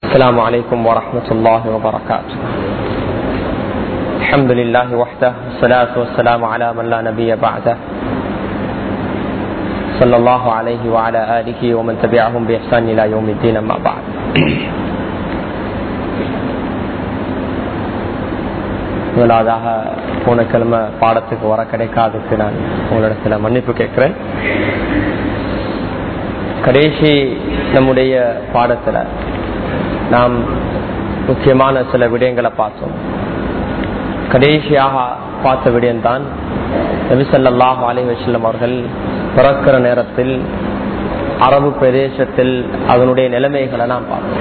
السلام عليكم ورحمة الله وبركاته الحمد لله وحده والصلاة والسلام على من لا نبي بعده صلى الله عليه وعلى آله ومن تبعهم بإحسان إلى يوم الدين أما بعد முதலாவதாக போன கிழமை பாடத்துக்கு வர கிடைக்காததுக்கு நான் உங்களிடத்துல மன்னிப்பு கேட்கிறேன் கடைசி நம்முடைய பாடத்துல நாம் முக்கியமான சில விடயங்களை பார்த்தோம் கடைசியாக பார்த்த விடயம்தான் நபிசல்லாஹ் அலி வசல்லம் அவர்கள் பிறக்கிற நேரத்தில் அரபு பிரதேசத்தில் அதனுடைய நிலைமைகளை நாம் பார்த்தோம்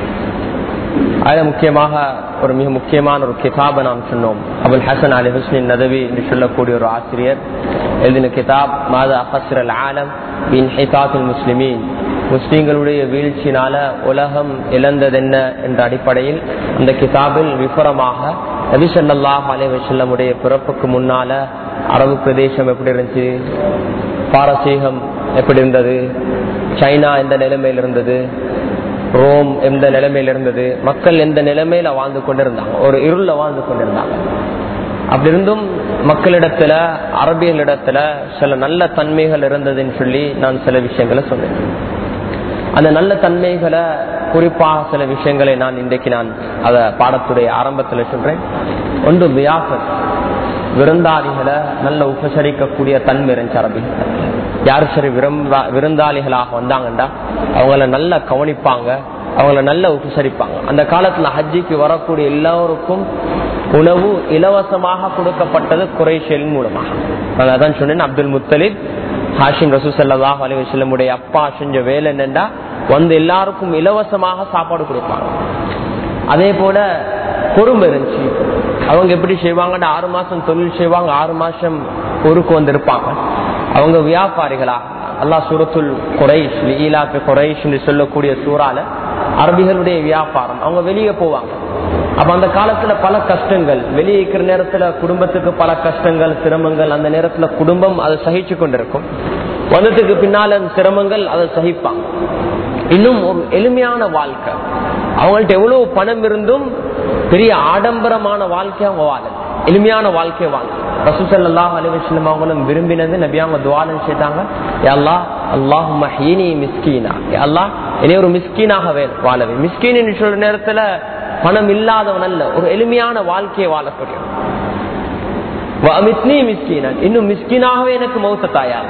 அதில் முக்கியமாக ஒரு மிக முக்கியமான ஒரு கிதாபை நாம் சொன்னோம் அபுல் ஹசன் அலி ஹுஸ்னின் நதவி என்று சொல்லக்கூடிய ஒரு ஆசிரியர் எழுதின கிதாப் மாத அஃபஸ்ர் அல் ஆலம் பின் ஹிதாத்துல் முஸ்லிமீன் முஸ்லீம்களுடைய வீழ்ச்சினால உலகம் இழந்ததென்ன என்ற அடிப்படையில் அந்த கிதாபில் விபரமாக நபிசல்லாஹ் அலி வசல்லமுடைய பிறப்புக்கு முன்னால அரபு பிரதேசம் எப்படி இருந்துச்சு பாரசீகம் எப்படி இருந்தது சைனா எந்த நிலைமையில் இருந்தது ரோம் எந்த நிலைமையில இருந்தது மக்கள் எந்த நிலைமையில வாழ்ந்து கொண்டிருந்தாங்க ஒரு இருள வாழ்ந்து கொண்டிருந்தாங்க அப்படி இருந்தும் மக்களிடத்துல அரபியலிடத்துல சில நல்ல தன்மைகள் இருந்ததுன்னு சொல்லி நான் சில விஷயங்களை சொன்னேன் அந்த நல்ல தன்மைகளை குறிப்பாக சில விஷயங்களை நான் இன்றைக்கு நான் அத பாடத்துடைய ஆரம்பத்துல சொல்றேன் ஒன்று வியாபத் விருந்தாளிகளை நல்ல உபசரிக்கக்கூடிய தன்மை இருந்துச்சு அரபிகள் யாரு சரி விருந்தாளிகளாக வந்தாங்கண்டா அவங்கள நல்லா கவனிப்பாங்க அவங்கள நல்லா உபசரிப்பாங்க அந்த காலத்துல ஹஜ்ஜிக்கு வரக்கூடிய எல்லோருக்கும் உணவு இலவசமாக கொடுக்கப்பட்டது குறைஷியலின் மூலமாக நான் அதான் சொன்னேன் அப்துல் முத்தலிப் ஹாஷிம் ரசூசல்லாஹ் அலி வசல்லமுடைய அப்பா செஞ்ச வேலை என்னண்டா வந்து எல்லாருக்கும் இலவசமாக சாப்பாடு கொடுப்பாங்க அதே போல பொறுமை இருந்துச்சு அவங்க எப்படி செய்வாங்கன்னா ஆறு மாசம் தொழில் செய்வாங்க ஆறு மாசம் ஊருக்கு வந்து இருப்பாங்க அவங்க வியாபாரிகளா அல்லா சூரத்துல் குறைஷ் ஈலாக்கு குறைஷ் சொல்லக்கூடிய சூறால அரபிகளுடைய வியாபாரம் அவங்க வெளியே போவாங்க அப்ப அந்த காலத்துல பல கஷ்டங்கள் வெளியே இருக்கிற நேரத்துல குடும்பத்துக்கு பல கஷ்டங்கள் சிரமங்கள் அந்த நேரத்துல குடும்பம் அதை சகிச்சு கொண்டிருக்கும் வந்ததுக்கு பின்னால அந்த சிரமங்கள் அதை சகிப்பாங்க இன்னும் ஒரு எளிமையான வாழ்க்கை அவங்கள்ட்ட எவ்வளவு பணம் இருந்தும் பெரிய ஆடம்பரமான வாழ்க்கை அவங்க வாழ எளிமையான வாழ்க்கையை வாழ ரசூசல்லாஹ் அலிவஸ்லம் அவங்களும் விரும்பினது நபி அவங்க துவாலம் செய்தாங்க அல்லா அல்லாஹ் மஹீனி மிஸ்கீனா அல்லா இனி ஒரு மிஸ்கீனாக வாழவே மிஸ்கீன் சொல்ற நேரத்துல பணம் இல்லாதவன் அல்ல ஒரு எளிமையான வாழ்க்கையை வாழக்கூடிய இன்னும் மிஸ்கீனாகவே எனக்கு மௌத்த தாயா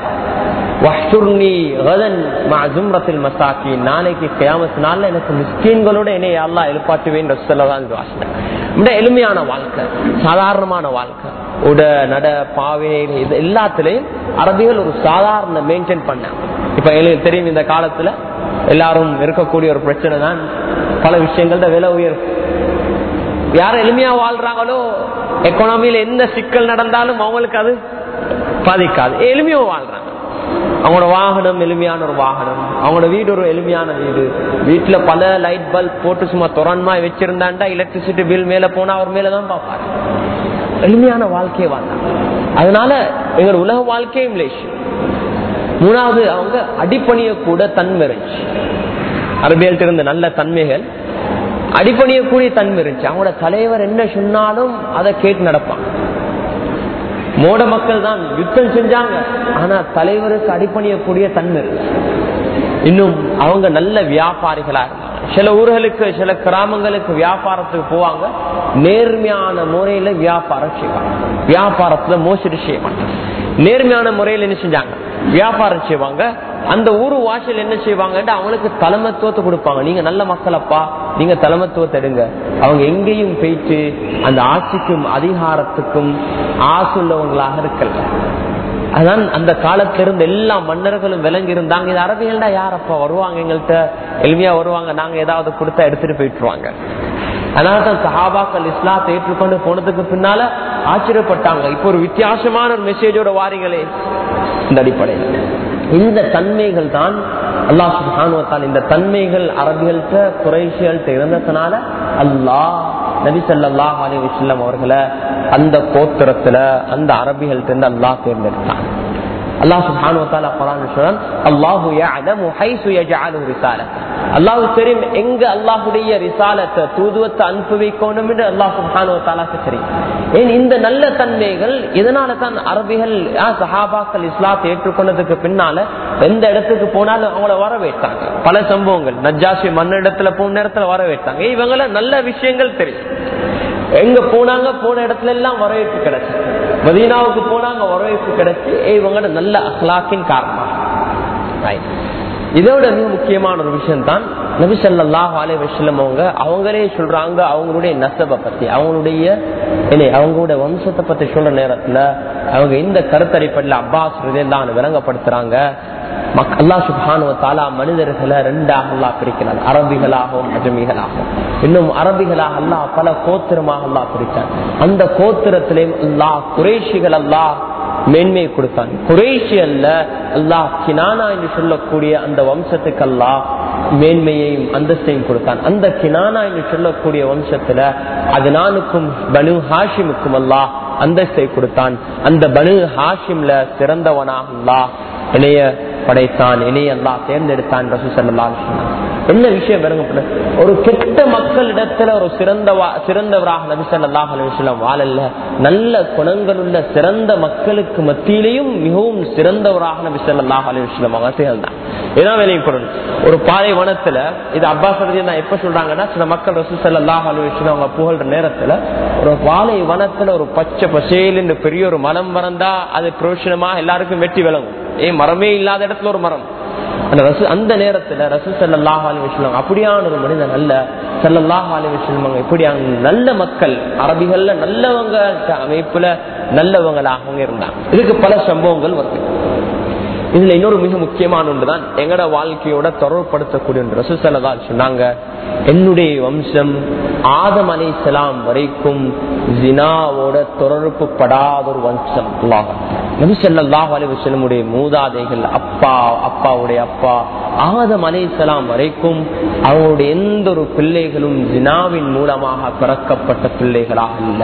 நாளைக்கு கியாமத்தினால எனக்கு மிஸ்கீன்களோட என்னை அல்லா எழுப்பாட்டுவேன் எளிமையான வாழ்க்கை சாதாரணமான வாழ்க்கை உட நட பாவே இது எல்லாத்திலையும் அரபிகள் ஒரு சாதாரண மெயின்டைன் பண்ண இப்ப எனக்கு தெரியும் இந்த காலத்துல எல்லாரும் இருக்கக்கூடிய ஒரு பிரச்சனை தான் பல விஷயங்கள்ட விலை உயர்வு யார் எளிமையா வாழ்றாங்களோ எக்கனாமியில எந்த சிக்கல் நடந்தாலும் அவங்களுக்கு அது பாதிக்காது எளிமையா வாழ்றாங்க அவங்களோட வாகனம் எளிமையான ஒரு வாகனம் அவங்களோட வீடு ஒரு எளிமையான வீடு வீட்டுல பல லைட் பல்ப் போட்டு சும்மா துறன்மா வச்சிருந்தாண்டா எலக்ட்ரிசிட்டி பில் மேல போனா அவர் மேலதான் பார்ப்பாரு எளிமையான வாழ்க்கையை வாழ்ந்தாங்க அதனால எங்களோட உலக வாழ்க்கையும் லேஷ் மூணாவது அவங்க அடிப்பணிய கூட தன்மை இருந்துச்சு அரபியல்ட்ட இருந்த நல்ல தன்மைகள் அடிப்பணியக்கூடிய தன்மை இருந்துச்சு அவங்களோட தலைவர் என்ன சொன்னாலும் அதை கேட்டு நடப்பாங்க மோட மக்கள் தான் யுத்தம் செஞ்சாங்க ஆனா தலைவருக்கு அடிப்பணியக்கூடிய தன்மை இருந்துச்சு இன்னும் அவங்க நல்ல வியாபாரிகளா இருந்தாங்க சில ஊர்களுக்கு சில கிராமங்களுக்கு வியாபாரத்துக்கு போவாங்க நேர்மையான முறையில வியாபாரம் செய்வாங்க வியாபாரத்துல மோசடி செய்ய மாட்டாங்க நேர்மையான முறையில் என்ன செஞ்சாங்க வியாபாரம் செய்வாங்க அந்த ஊரு வாசல் என்ன செய்வாங்க அவங்களுக்கு தலைமத்துவத்தை கொடுப்பாங்க நீங்க நல்ல மக்களப்பா நீங்க தலைமத்துவத்தை எடுங்க அவங்க எங்கேயும் போயிட்டு அந்த ஆட்சிக்கும் அதிகாரத்துக்கும் ஆசுள்ளவங்களாக இருக்கல அதான் அந்த காலத்துல இருந்து எல்லா மன்னர்களும் விளங்கி இருந்தாங்க இது அரபியல்டா யாரப்பா வருவாங்க எங்கள்கிட்ட எளிமையா வருவாங்க நாங்க ஏதாவது கொடுத்தா எடுத்துட்டு போயிட்டுருவாங்க அதனாலதான் சஹாபாக்கள் இஸ்லாத்தை ஏற்றுக்கொண்டு போனதுக்கு பின்னால ஆச்சரியப்பட்டாங்க இப்போ ஒரு வித்தியாசமான ஒரு மெசேஜோட வாரிகளே இந்த அடிப்படையில் இந்த தன்மைகள் தான் அல்லாஹ் சுபானுவத்தால் இந்த தன்மைகள் அரபிகள்கிட்ட குறைசிகள்கிட்ட இருந்ததுனால அல்லாஹ் நபி சல்லாஹ் அலி வஸ்லம் அவர்களை அந்த கோத்திரத்துல அந்த அரபிகள்கிட்ட இருந்து அல்லாஹ் தேர்ந்தெடுத்தான் அல்லாஹ் சுப்ஹானஹு வ தஆலா குர்ஆன்ல சொல்றான் அல்லாஹு யஅலமு ஹைசு யஜஅலு ரிசாலத் அல்லாஹ் தெரியும் எங்க அல்லாஹ்வுடைய ரிசாலத்தை தூதுவத்தை அனுப்பி வைக்கணும் என்று அல்லாஹ் சுப்ஹானஹு வ தஆலாக்கு தெரியும் ஏன் இந்த நல்ல தன்மைகள் இதனால தான் அரபிகள் ஆ, சஹாபாக்கள் இஸ்லாத்தை ஏற்றுக்கொண்டதுக்கு பின்னால எந்த இடத்துக்கு போனாலும் அவங்கள வரவேற்றாங்க பல சம்பவங்கள் நஜாசி மண்ணிடத்துல போன நேரத்துல வரவேற்றாங்க இவங்கள நல்ல விஷயங்கள் தெரியும் எங்க போனாங்க போன இடத்துல எல்லாம் வரவேற்பு கிடைச்சு மதீனாவுக்கு போனாங்க வரவேற்பு கிடைச்சு இவங்களோட நல்ல அஹ்லாக்கின் காரணமா Right. இதோட மிக முக்கியமான ஒரு விஷயம் தான் நபி ஸல்லல்லாஹு அலைஹி வஸல்லம் அவங்க அவங்களே சொல்றாங்க அவங்களுடைய நசபை பத்தி அவங்களுடைய என்ன அவங்களுடைய வம்சத்தை பத்தி சொல்ற நேரத்துல அவங்க இந்த கருத்தடிப்படையில் அப்பாஸ் தான் விளங்கப்படுத்துறாங்க மக்- அல்லாஹ் சுப்ஹானஹு வ தஆலா மனிதர்களை ரெண்டாக அல்லாஹ் பிரிக்கிறான் அரபிகளாகவும் அஜமிகளாகவும் இன்னும் அரபிகளாக அல்லாஹ் பல கோத்திரமாக அல்லாஹ் பிரித்தான் அந்த கோத்திரத்திலேயும் அல்லாஹ் குறைஷிகள் அல்லாஹ் மேன்மையை கொடுத்தான் குறைஷி அல்ல அல்லாஹ் கினானா என்று சொல்லக்கூடிய அந்த வம்சத்துக்கு அல்லாஹ் மேன்மையையும் அந்தஸ்தையும் கொடுத்தான் அந்த கினானா என்று சொல்லக்கூடிய வம்சத்துல அதனானுக்கும் பனு ஹாஷிமுக்கும் அல்லாஹ் அந்தஸ்தை கொடுத்தான் அந்த பனு ஹாஷிம்ல சிறந்தவனாக அல்லாஹ் இணைய படைத்தான் இணைய அல்லாஹ் தேர்ந்தெடுத்தான் ரசூ ஸல்லல்லாஹு அலைஹி வஸல்லம். என்ன விஷயம் பாருங்க ஒரு கெட்ட மக்களிடத்துல ஒரு சிறந்த சிறந்தவராக நபி ஸல்லல்லாஹு அலைஹி வஸல்லம் வாழல்ல நல்ல குணங்கள் உள்ள சிறந்த மக்களுக்கு மத்தியிலையும் மிகவும் சிறந்தவராக நபி ஸல்லல்லாஹு அலைஹி வஸல்லம் அவங்க திகழ்ந்தார் இதான் வேலையும் பொருள் ஒரு பாலைவனத்துல இது அப்பாஸ் ரலியல்லாஹு எப்ப சொல்றாங்கன்னா சில மக்கள் ரசூ ஸல்லல்லாஹு அலைஹி வஸல்லம் அவங்க புகழ்ற நேரத்துல ஒரு பாலைவனத்துல ஒரு பச்சை பசேல் பெரிய ஒரு மரம் வளர்ந்தா அது பிரயோஜனமா எல்லாருக்கும் வெட்டி விளங்கும் ஏ மரமே இல்லாத இடத்துல ஒரு மரம் அந்த ரசு அந்த நேரத்துல ரசூ சல்லாஹ் அலி வஸ்லம் அப்படியான ஒரு மனிதன் அல்ல சல்லல்லாஹ் அலி வஸ்லம் இப்படியான நல்ல மக்கள் அரபிகள்ல நல்லவங்க அமைப்புல நல்லவங்களாக அவங்க இருந்தாங்க இதுக்கு பல சம்பவங்கள் வருது இதுல இன்னொரு மிக முக்கியமான ஒன்றுதான் எங்கட வாழ்க்கையோட தொடர்படுத்தக்கூடிய ஒன்று ரசூ சல்லா சொன்னாங்க என்னுடைய வம்சம் ஆதம் அலை வரைக்கும் ஜினாவோட தொடர்பு படாத ஒரு வம்சம் அல்லாஹ் நபி ஸல்லல்லாஹு அலைஹி வஸல்லமுடைய மூதாதைகள் அப்பா அப்பாவுடைய அப்பா ஆதம் அலைஹிஸ்ஸலாம் வரைக்கும் அவங்களுடைய எந்த ஒரு பிள்ளைகளும் ஜினாவின் மூலமாக பிறக்கப்பட்ட பிள்ளைகளாக இல்ல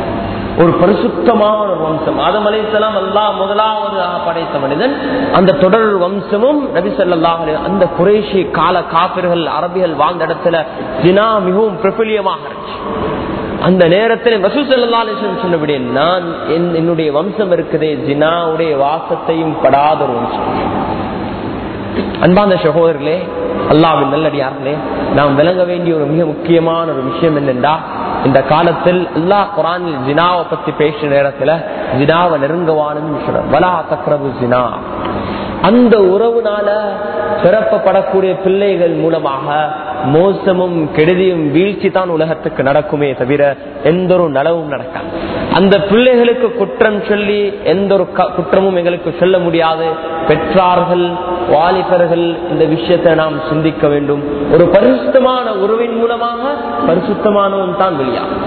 ஒரு பரிசுத்தமான ஒரு வம்சம் ஆதம் அலைஹிஸ்ஸலாம் அல்லாஹ் முதலாவது படைத்த மனிதன் அந்த தொடர் வம்சமும் நபி ஸல்லல்லாஹு அலைஹி அந்த குறைஷி கால காபிர்கள் அரபிகள் வாழ்ந்த இடத்துல ஜினா மிகவும் பிரபலியமாக இருந்துச்சு அந்த நேரத்தில் ரசூசல்லாசன் சொன்னபடி நான் என்- என்னுடைய வம்சம் இருக்குதே ஜினாவுடைய வாசத்தையும் படாத ஒரு வம்சம் அன்பாந்த சகோதரர்களே அல்லாவின் நல்லடியார்களே நாம் விளங்க வேண்டிய ஒரு மிக முக்கியமான ஒரு விஷயம் என்னென்றா இந்த காலத்தில் அல்லாஹ் குரானில் ஜினாவை பத்தி பேசுற நேரத்துல ஜினாவை நெருங்கவானுன்னு சொல்ற வலா தக்ரபு ஜினா அந்த உறவுனால பிறப்பப்படக்கூடிய பிள்ளைகள் மூலமாக மோசமும் கெடுதியும் வீழ்ச்சி தான் உலகத்துக்கு நடக்குமே தவிர எந்த ஒரு நலவும் நடக்காது அந்த பிள்ளைகளுக்கு குற்றம் சொல்லி எந்த ஒரு க- குற்றமும் எங்களுக்கு சொல்ல முடியாது பெற்றார்கள் வாலிபர்கள் இந்த விஷயத்தை நாம் சிந்திக்க வேண்டும் ஒரு பரிசுத்தமான உறவின் மூலமாக பரிசுத்தமானவன் தான் வெளியாகும்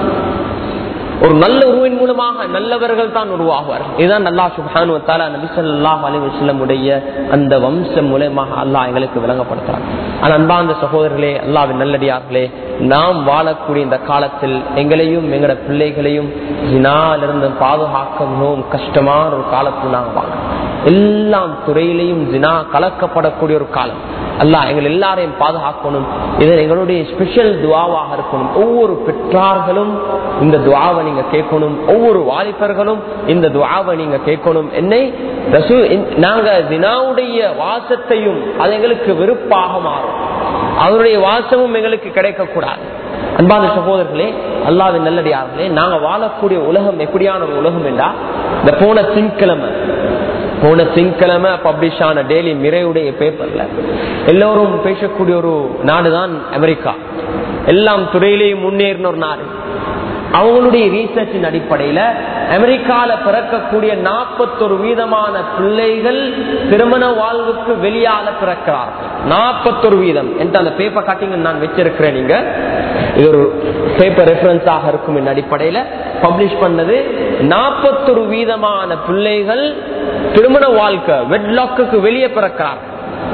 ஒரு நல்ல உருவின் மூலமாக நல்லவர்கள் தான் உருவாகுவார் இதுதான் அல்லா சுபானு தாலா நபி ஸல்லல்லாஹு அலைஹி வஸல்லம் உடைய அந்த வம்சம் மூலமாக அல்லாஹ் எங்களுக்கு விளங்கப்படுத்துறாங்க ஆனா அன்பார்ந்த சகோதரர்களே அல்லாவின் நல்லடியார்களே நாம் வாழக்கூடிய இந்த காலத்தில் எங்களையும் எங்களோட பிள்ளைகளையும் ஜினாலிருந்து பாதுகாக்க மிகவும் கஷ்டமான ஒரு காலத்தில் நாங்கள் வாழறோம் எல்லாம் துறையிலையும் ஜினா கலக்கப்படக்கூடிய ஒரு காலம் அல்லாஹ் எங்கள் எல்லாரையும் பாதுகாக்கணும் இது எங்களுடைய ஸ்பெஷல் துவாவாக இருக்கணும் ஒவ்வொரு பெற்றார்களும் இந்த துவாவை நீங்க கேட்கணும் ஒவ்வொரு வாலிபர்களும் இந்த துவாவை நீங்க கேட்கணும் என்னை ரசூ இந்த- நாங்க தினாவுடைய வாசத்தையும் அது எங்களுக்கு வெறுப்பாக மாறும் அவருடைய வாசமும் எங்களுக்கு கிடைக்க கூடாது அன்பான சகோதரர்களே அல்லாவின் நல்லடியார்களே நாங்க வாழக்கூடிய உலகம் எப்படியான ஒரு உலகம் என்றா இந்த போன திங்கிழமை போன திங்கிழமை பப்ளிஷ் ஆன டெய்லி மிரையுடைய பேப்பர்ல எல்லோரும் பேசக்கூடிய ஒரு நாடுதான் அமெரிக்கா எல்லாம் துறையிலேயும் முன்னேறின ஒரு நாடு அவங்களுடைய ரீசர்ச்சின் அடிப்படையில அமெரிக்கால பிறக்கக்கூடிய நாற்பத்தொரு வீதமான பிள்ளைகள் திருமண வாழ்வுக்கு வெளியால பிறக்கிறார்கள் நாற்பத்தொரு வீதம் என்று அந்த பேப்பர் கட்டிங் நான் வச்சிருக்கிறேன் நீங்க இது ஒரு பேப்பர் ரெஃபரன்ஸாக இருக்கும் என் அடிப்படையில பப்ளிஷ் பண்ணது நாற்பத்தொரு வீதமான பிள்ளைகள் திருமண வாழ்க்கை வெட்லாக்கு வெளியே பிறக்கிறார்கள்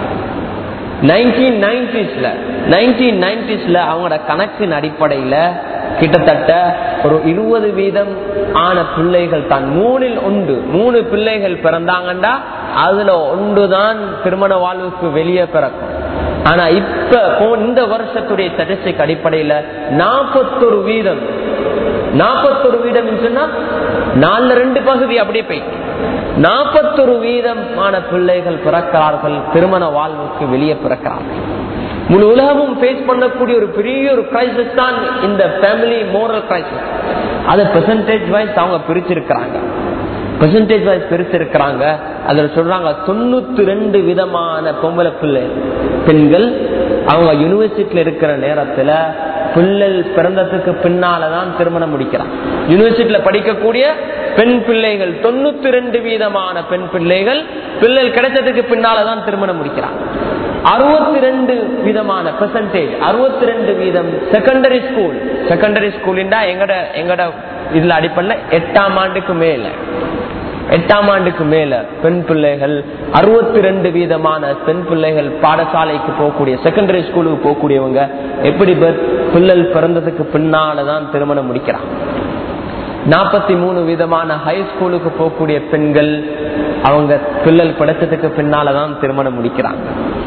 நைன்டீன் நைன்டிஸ்ல நைன்டீன் நைன்டிஸ்ல அவங்களோட கணக்கின் அடிப்படையில கிட்டத்தட்ட ஒரு இருபது வீதம் ஆன பிள்ளைகள் தான் மூணில் உண்டு மூணு பிள்ளைகள் பிறந்தாங்கண்டா அதுல ஒன்றுதான் திருமண வாழ்வுக்கு வெளியே பிறக்கும் ஆனா இப்ப போ- இந்த வருஷத்துடைய ஸ்டாட்டிஸ்டிக் அடிப்படையில நாற்பத்தொரு வீதம் நாற்பத்தொரு வீதம் சொன்னா நாலுல ரெண்டு பகுதி அப்படியே போயிட்டு நாற்பத்தொரு வீதமான பிள்ளைகள் பிறக்கிறார்கள் திருமண வாழ்வுக்கு வெளியே பிறக்கிறார்கள் முழு உலகமும் ஃபேஸ் பண்ணக்கூடிய ஒரு பெரிய ஒரு கிரைசிஸ் தான் இந்த ஃபேமிலி மோரல் கிரைசிஸ் அதை பெர்சன்டேஜ் வைஸ் அவங்க பிரிச்சிருக்கிறாங்க பெர்சன்டேஜ் வைஸ் பிரிச்சிருக்கிறாங்க அதுல சொல்றாங்க தொண்ணூத்தி ரெண்டு விதமான பொம்பளை பிள்ளை பெண்கள் அவங்க யூனிவர்சிட்டியில இருக்கிற நேரத்துல பிள்ளை பிறந்ததுக்கு பின்னாலதான் திருமணம் முடிக்கிறாங்க யூனிவர்சிட்டியில படிக்கக்கூடிய பெண் பிள்ளைகள் தொண்ணூத்தி ரெண்டு வீதமான பெண் பிள்ளைகள் பிள்ளைகள் கிடைச்சதுக்கு பின்னாலதான் திருமணம் முடிக்கிறாங்க அறுபத்தி ரெண்டு விதமான பெர்சன்டேஜ் அறுபத்தி ரெண்டு வீதம் செகண்டரி ஸ்கூல் செகண்டரி ஸ்கூல் எங்கட எங்கட இதுல அடிப்படையில் எட்டாம் ஆண்டுக்கு மேல எட்டாம் ஆண்டுக்கு மேல பெண் பிள்ளைகள் அறுபத்தி ரெண்டு வீதமான பெண் பிள்ளைகள் பாடசாலைக்கு போகக்கூடிய செகண்டரி ஸ்கூலுக்கு போகக்கூடியவங்க எப்படி ப- பிள்ளை பிறந்ததுக்கு பின்னாலதான் திருமணம் முடிக்கிறாங்க நாற்பத்தி மூணு விதமான ஹை ஸ்கூலுக்கு போகக்கூடிய பெண்கள் அவங்க பிள்ளை படைச்சதுக்கு பின்னாலதான் திருமணம் முடிக்கிறாங்க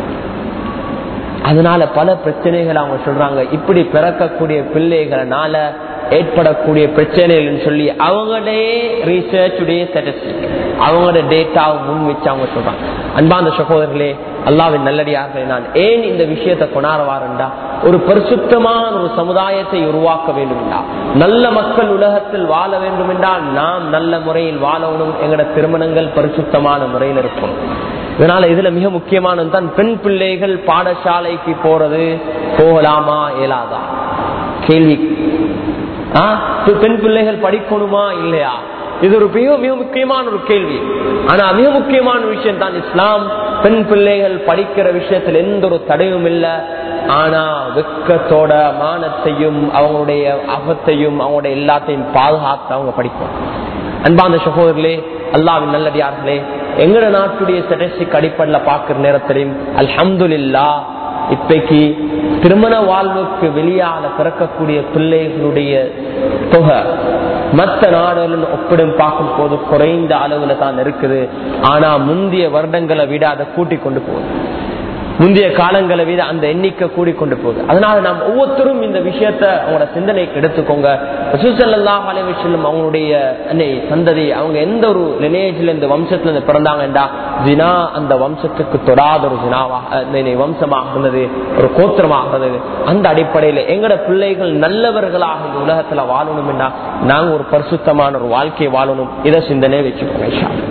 அதனால பல பிரச்சனைகள் அவங்க சொல்றாங்க இப்படி பிறக்கக்கூடிய பிள்ளைகளனால ஏற்படக்கூடிய பிரச்சனைகள் சொல்லி அவங்களே ரிசர்ச் உடைய ஸ்டாட்டிஸ்டிக் அவங்களோட டேட்டாவை முன் வச்சு அவங்க சொல்றாங்க அன்பாந்த சகோதரர்களே அல்லாவின் நல்லடியாக நான் ஏன் இந்த விஷயத்தை கொண்டாடுவாருண்டா ஒரு பரிசுத்தமான ஒரு சமுதாயத்தை உருவாக்க வேண்டுமெண்டா நல்ல மக்கள் உலகத்தில் வாழ வேண்டும் என்றால் நாம் நல்ல முறையில் வாழணும் எங்களோட திருமணங்கள் பரிசுத்தமான முறையில் இருக்கணும் இதனால இதுல மிக முக்கியமானது தான் பெண் பிள்ளைகள் பாடசாலைக்கு போறது போகலாமா இயலாதா கேள்வி ஆ? பெண் பிள்ளைகள் படிக்கணுமா இல்லையா இது ஒரு மிக மிக முக்கியமான ஒரு கேள்வி ஆனா மிக முக்கியமான விஷயம் தான் இஸ்லாம் பெண் பிள்ளைகள் படிக்கிற விஷயத்துல எந்த ஒரு தடையும் இல்லை ஆனா வெக்கத்தோட மானத்தையும் அவங்களுடைய அகத்தையும் அவங்களுடைய எல்லாத்தையும் பாதுகாத்து அவங்க படிக்கணும் அன்பாந்த சகோதரர்களே அல்லாவின் நல்லடியார்களே எங்கட நாட்டுடைய ஸ்டட்டிஸ்டிக் அடிப்படையில் பார்க்கிற நேரத்திலையும் அல்ஹம்துலில்லா இப்பைக்கு திருமண வாழ்வுக்கு வெளியால பிறக்கக்கூடிய பிள்ளைகளுடைய தொகை மற்ற நாடுகளுடன் ஒப்பிடும் பார்க்கும் போது குறைந்த அளவுல தான் இருக்குது ஆனா முந்தைய வருடங்களை விட அதை கூட்டிக் கொண்டு போகுது முந்தைய காலங்களை விட அந்த எண்ணிக்கை கூடிக்கொண்டு போகுது அதனால நாம் ஒவ்வொருத்தரும் இந்த விஷயத்த அவங்களோட சிந்தனைக்கு எடுத்துக்கோங்க ரசூசல்லாஹ் அலைவசல்லம் அவங்களுடைய அன்னை சந்ததி அவங்க எந்த ஒரு லினேஜ்ல இந்த வம்சத்துல இருந்து பிறந்தாங்கன்றா ஜினா அந்த வம்சத்துக்கு தொடாத ஒரு ஜினாவாக இந்த வம்சமாக இருந்தது ஒரு கோத்திரமாக இருந்தது அந்த அடிப்படையில எங்கட பிள்ளைகள் நல்லவர்களாக இந்த உலகத்துல வாழணும் என்றா நாங்க ஒரு பரிசுத்தமான ஒரு வாழ்க்கையை வாழணும் இதை சிந்தனை வச்சுக்கோங்க இன்ஷா அல்லாஹ்.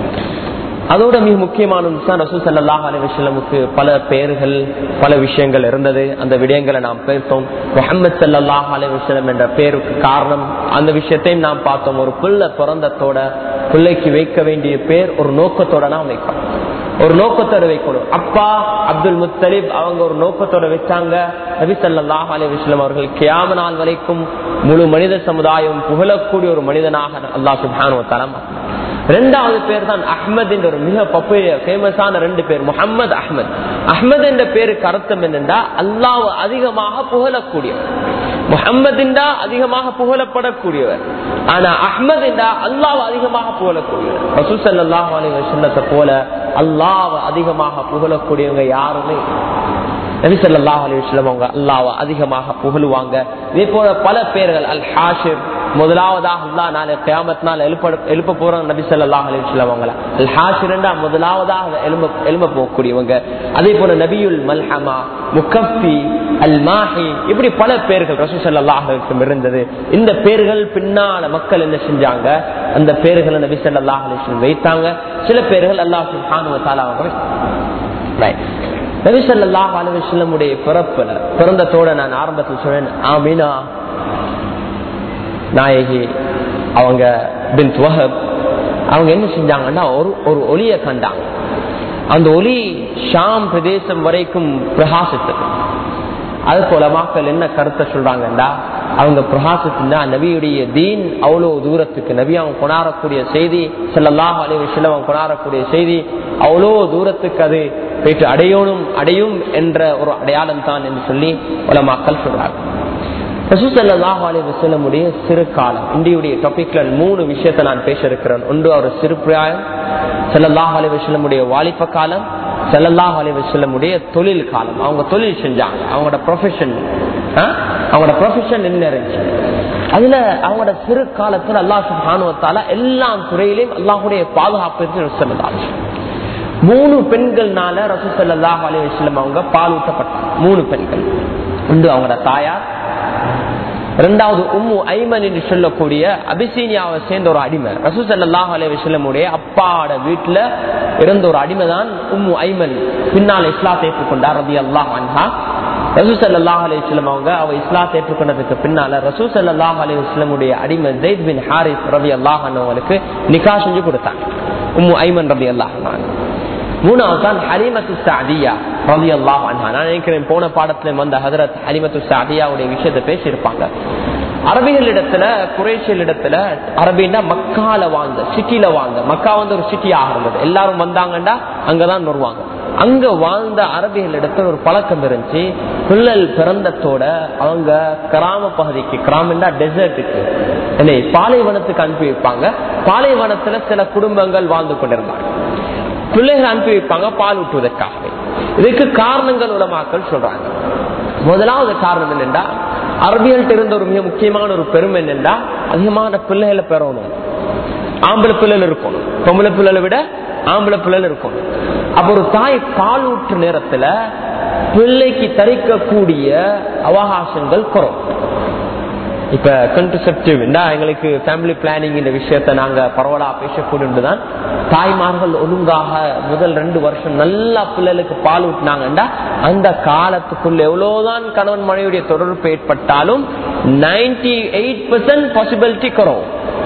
அதோட மிக முக்கியமானது தான் ரசூல் சல்லாஹ் அலிவசல்லமுக்கு பல பெயர்கள் பல விஷயங்கள் இருந்தது அந்த விடயங்களை நாம் பேசோம் முகமது சல்லாஹ் அலிவசலம் என்ற பெயருக்கு காரணம் அந்த விஷயத்தையும் நாம் பார்த்தோம் ஒரு பிள்ளை பிறந்தத்தோட பிள்ளைக்கு வைக்க வேண்டிய பேர் ஒரு நோக்கத்தோட நாம் வைக்கணும் ஒரு நோக்கத்தோட வைக்கணும் அப்பா அப்துல் முத்தலிப் அவங்க ஒரு நோக்கத்தோட வச்சாங்க நபி ஸல்லல்லாஹு அலைஹி வஸல்லம் அவர்கள் கியாம நாள் வரைக்கும் முழு மனித சமுதாயம் புகழக்கூடிய ஒரு மனிதனாக அல்லாஹ் சுப்ஹானஹு வ தஆலா மாற்றினார். ரெண்டாவது பேர் தான் அஹ்மத் என்ற ஒரு மிக ஃபேமஸான ரெண்டு பேர் முகமது அஹ்மத் அஹ்மத் என்ற பேருக்கு அர்த்தம் என்னென்றா அல்லாஹ் அதிகமாக புகழக்கூடியவர் முகம்மது என்றா அதிகமாக புகழப்படக்கூடியவர் ஆனா அஹ்மத் என்றா அல்லாஹ் அதிகமாக புகழக்கூடியவர் ரசூல் ஸல்லல்லாஹு அலைஹி வஸல்லத்தை போல அல்லாஹ் அதிகமாக புகழக்கூடியவங்க யாருமே நபி ஸல்லல்லாஹு அலைஹி வஸல்லம் அவங்க அல்லாஹ்வை அதிகமாக புகழுவாங்க இதே போல பல பேர்கள் அல் ஹாஷிர் முதலாவதாக அல்லா நாளை கியாமத் நாள் எழுப்ப எழுப்ப போறாங்க நபி ஸல்லல்லாஹு அலைஹி வஸல்லம் அவங்கள அல் ஹாஷிரண்டா முதலாவதாக எழும்ப எழும்ப போகக்கூடியவங்க அதே போல நபியுல் மல்ஹமா முகஃபி அல் மாஹி இப்படி பல பேர்கள் ரசூல் ஸல்லல்லாஹு அலைஹி வஸல்லம் இருந்தது இந்த பேர்கள் பின்னால மக்கள் என்ன செஞ்சாங்க அந்த பேர்களை நபி ஸல்லல்லாஹு அலைஹி வஸல்லம் வைத்தாங்க சில பேர்கள் அல்லாஹ் சுப்ஹானஹு வ தஆலா அவங்க ரைட் நபிசல்லாஹ் அலுவலமுடைய பிறப்புல பிறந்தத்தோட நான் ஆரம்பத்தில் சொன்னேன் ஆமினா நாயகி அவங்க பின் வஹப் அவங்க என்ன செஞ்சாங்கன்னா ஒரு ஒரு ஒளியை கண்டாங்க அந்த ஒளி ஷாம் பிரதேசம் வரைக்கும் பிரகாசித்தது அது போல மக்கள் என்ன கருத்தை சொல்றாங்கண்டா அவங்க பிரகாசத்தின் நபியுடைய தீன் அவ்வளவு தூரத்துக்கு நபி அவங்க கொண்டாடக்கூடிய செய்தி செல்லல்லாஹ் அலி விஷயம் அவங்க கொண்டாடக்கூடிய செய்தி அவ்வளோ தூரத்துக்கு அது போயிட்டு அடையணும் அடையும் என்ற ஒரு அடையாளம் தான் என்று சொல்லி பல மக்கள் சொல்றாங்க ரசூசல்லாஹ் அலி வசலமுடைய சிறு காலம் இந்தியுடைய டாபிக்ல மூணு விஷயத்தை நான் பேச இருக்கிறேன் ஒன்று அவர் சிறு பிராயம் செல்லல்லாஹ் அலி வசலமுடைய வாலிப காலம் செல்லல்லாஹ் அலி வசலமுடைய தொழில் காலம் அவங்க தொழில் செஞ்சாங்க அவங்களோட ப்ரொஃபஷன் அவங்களோட ப்ரொஃபஷன் என்ன இருந்துச்சு அதுல அவங்களோட சிறு காலத்துல அல்லாஹ் சுபானுவத்தால எல்லா துறையிலையும் அல்லாஹுடைய பாதுகாப்பு இருக்கு சொல்லலாம் மூணு பெண்கள்னால ரசூசல்லாஹ் அலி வசலம் அவங்க பால் ஊட்டப்பட்டாங்க மூணு பெண்கள் ஒன்று அவங்களோட தாயார் இரண்டாவது உம்மு ஐமன் என்று சொல்லக்கூடிய அபிசீனியாவை சேர்ந்த ஒரு அடிமை ரசூசல்லாஹ் அலி வசலமுடைய அப்பாட வீட்டுல இருந்த ஒரு அடிமை தான் உம்மு ஐமன் பின்னால் இஸ்லாத்தை ஏற்றுக்கொண்டார் ரபி அல்லாஹ் அன்ஹா ரசூசல்லாஹ் அலி வஸ்லம் அவங்க அவ இஸ்லாத்தை ஏற்றுக்கொண்டதுக்கு பின்னால ரசூசல்லாஹ் அலி வஸ்லமுடைய அடிமை ஜெயித் பின் ஹாரிஸ் ரபி அல்லாஹ் அவங்களுக்கு நிக்கா செஞ்சு கொடுத்தாங்க உம்மு ஐமன் ரபி அல்லாஹ் மூணாவது தான் ஹலிமத்து சாதியா ரவி அல்லாஹ் நான் நினைக்கிறேன் போன பாடத்துல வந்த ஹதரத் ஹலிமத்து சாதியாவுடைய விஷயத்தை பேசியிருப்பாங்க அரபிகளிடத்துல குரேஷியல் இடத்துல அரபின்னா மக்கால வாழ்ந்த சிட்டில வாழ்ந்த மக்கா வந்து ஒரு சிட்டியாக இருந்தது எல்லாரும் வந்தாங்கண்டா அங்கதான் வருவாங்க அங்க வாழ்ந்த அரபிகள் இடத்துல ஒரு பழக்கம் இருந்துச்சு பிள்ளல் பிறந்தத்தோட அவங்க கிராம பகுதிக்கு கிராமம்னா டெசர்ட்டுக்கு என்ன பாலைவனத்துக்கு அனுப்பி வைப்பாங்க பாலைவனத்துல சில குடும்பங்கள் வாழ்ந்து கொண்டிருந்தாங்க பிள்ளைகள் அனுப்பி வைப்பாங்க பால் ஊட்டுவதற்காகவே இதுக்கு காரணங்கள் உலமாக்கள் சொல்றாங்க முதலாவது காரணம் என்னென்றா அரபியல்கிட்ட இருந்த ஒரு மிக முக்கியமான ஒரு பெருமை என்னென்றா அதிகமான பிள்ளைகளை பெறணும் ஆம்பளை பிள்ளைகள் இருக்கணும் பொம்பளை பிள்ளைகளை விட ஆம்பளை பிள்ளைகள் இருக்கணும் அப்ப ஒரு தாய் பால் ஊற்று நேரத்துல பிள்ளைக்கு தரிக்கக்கூடிய அவகாசங்கள் குறம் இப்ப கன்ட்ரசெப்டிவ் எங்களுக்கு ஃபேமிலி பிளானிங் இந்த விஷயத்த நாங்க பரவலா பேசக்கூடியதுதான் தாய்மார்கள் ஒழுங்காக முதல் ரெண்டு வருஷம் நல்லா பிள்ளைகளுக்கு பால் ஊட்டினாங்கண்டா அந்த காலத்துக்குள்ள எவ்வளவுதான் கணவன் மனைவியுடைய தொடர்பு ஏற்பட்டாலும் நைன்டி எயிட் பெர்சென்ட் பாசிபிலிட்டி குறவும்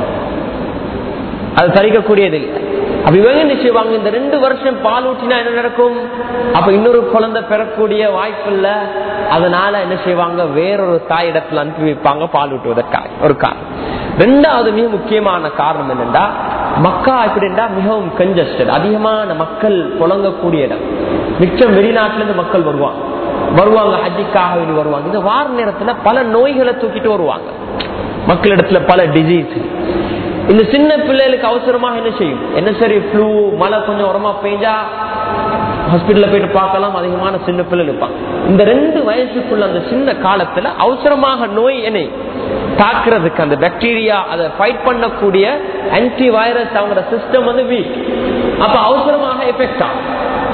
அது தரிக்கக்கூடியது இல்லை அப்ப இவங்க என்ன செய்வாங்க இந்த ரெண்டு வருஷம் பால் ஊட்டினா என்ன நடக்கும் அப்ப இன்னொரு குழந்தை பெறக்கூடிய வாய்ப்பு இல்ல அதனால என்ன செய்வாங்க வேறொரு தாய் இடத்துல அனுப்பி வைப்பாங்க பால் ஊட்டுவதற்காக ஒரு காரணம் ரெண்டாவது மிக முக்கியமான காரணம் என்னென்றா மக்கா எப்படின்னா மிகவும் கஞ்சஸ்டட் அதிகமான மக்கள் புழங்கக்கூடிய இடம் மிச்சம் வெளிநாட்டுல இருந்து மக்கள் வருவாங்க வருவாங்க ஹஜ்ஜிக்காக வேண்டி வருவாங்க இந்த வார நேரத்துல பல நோய்களை தூக்கிட்டு வருவாங்க மக்களிடத்துல பல டிசீஸ் இந்த சின்ன பிள்ளைகளுக்கு அவசரமாக என்ன செய்யும் என்ன சரி ஃப்ளூ மழை கொஞ்சம் உரமா பெஞ்சா ஹாஸ்பிட்டல்ல போயிட்டு பார்க்கலாம் அதிகமான சின்ன பிள்ளை இருப்பாங்க இந்த ரெண்டு வயசுக்குள்ள அந்த சின்ன காலத்துல அவசரமாக நோய் என்னை தாக்குறதுக்கு அந்த பாக்டீரியா அதை ஃபைட் பண்ணக்கூடிய ஆன்டி வைரஸ் அவங்களோட சிஸ்டம் வந்து வீக் அப்ப அவசரமாக எஃபெக்ட் ஆகும்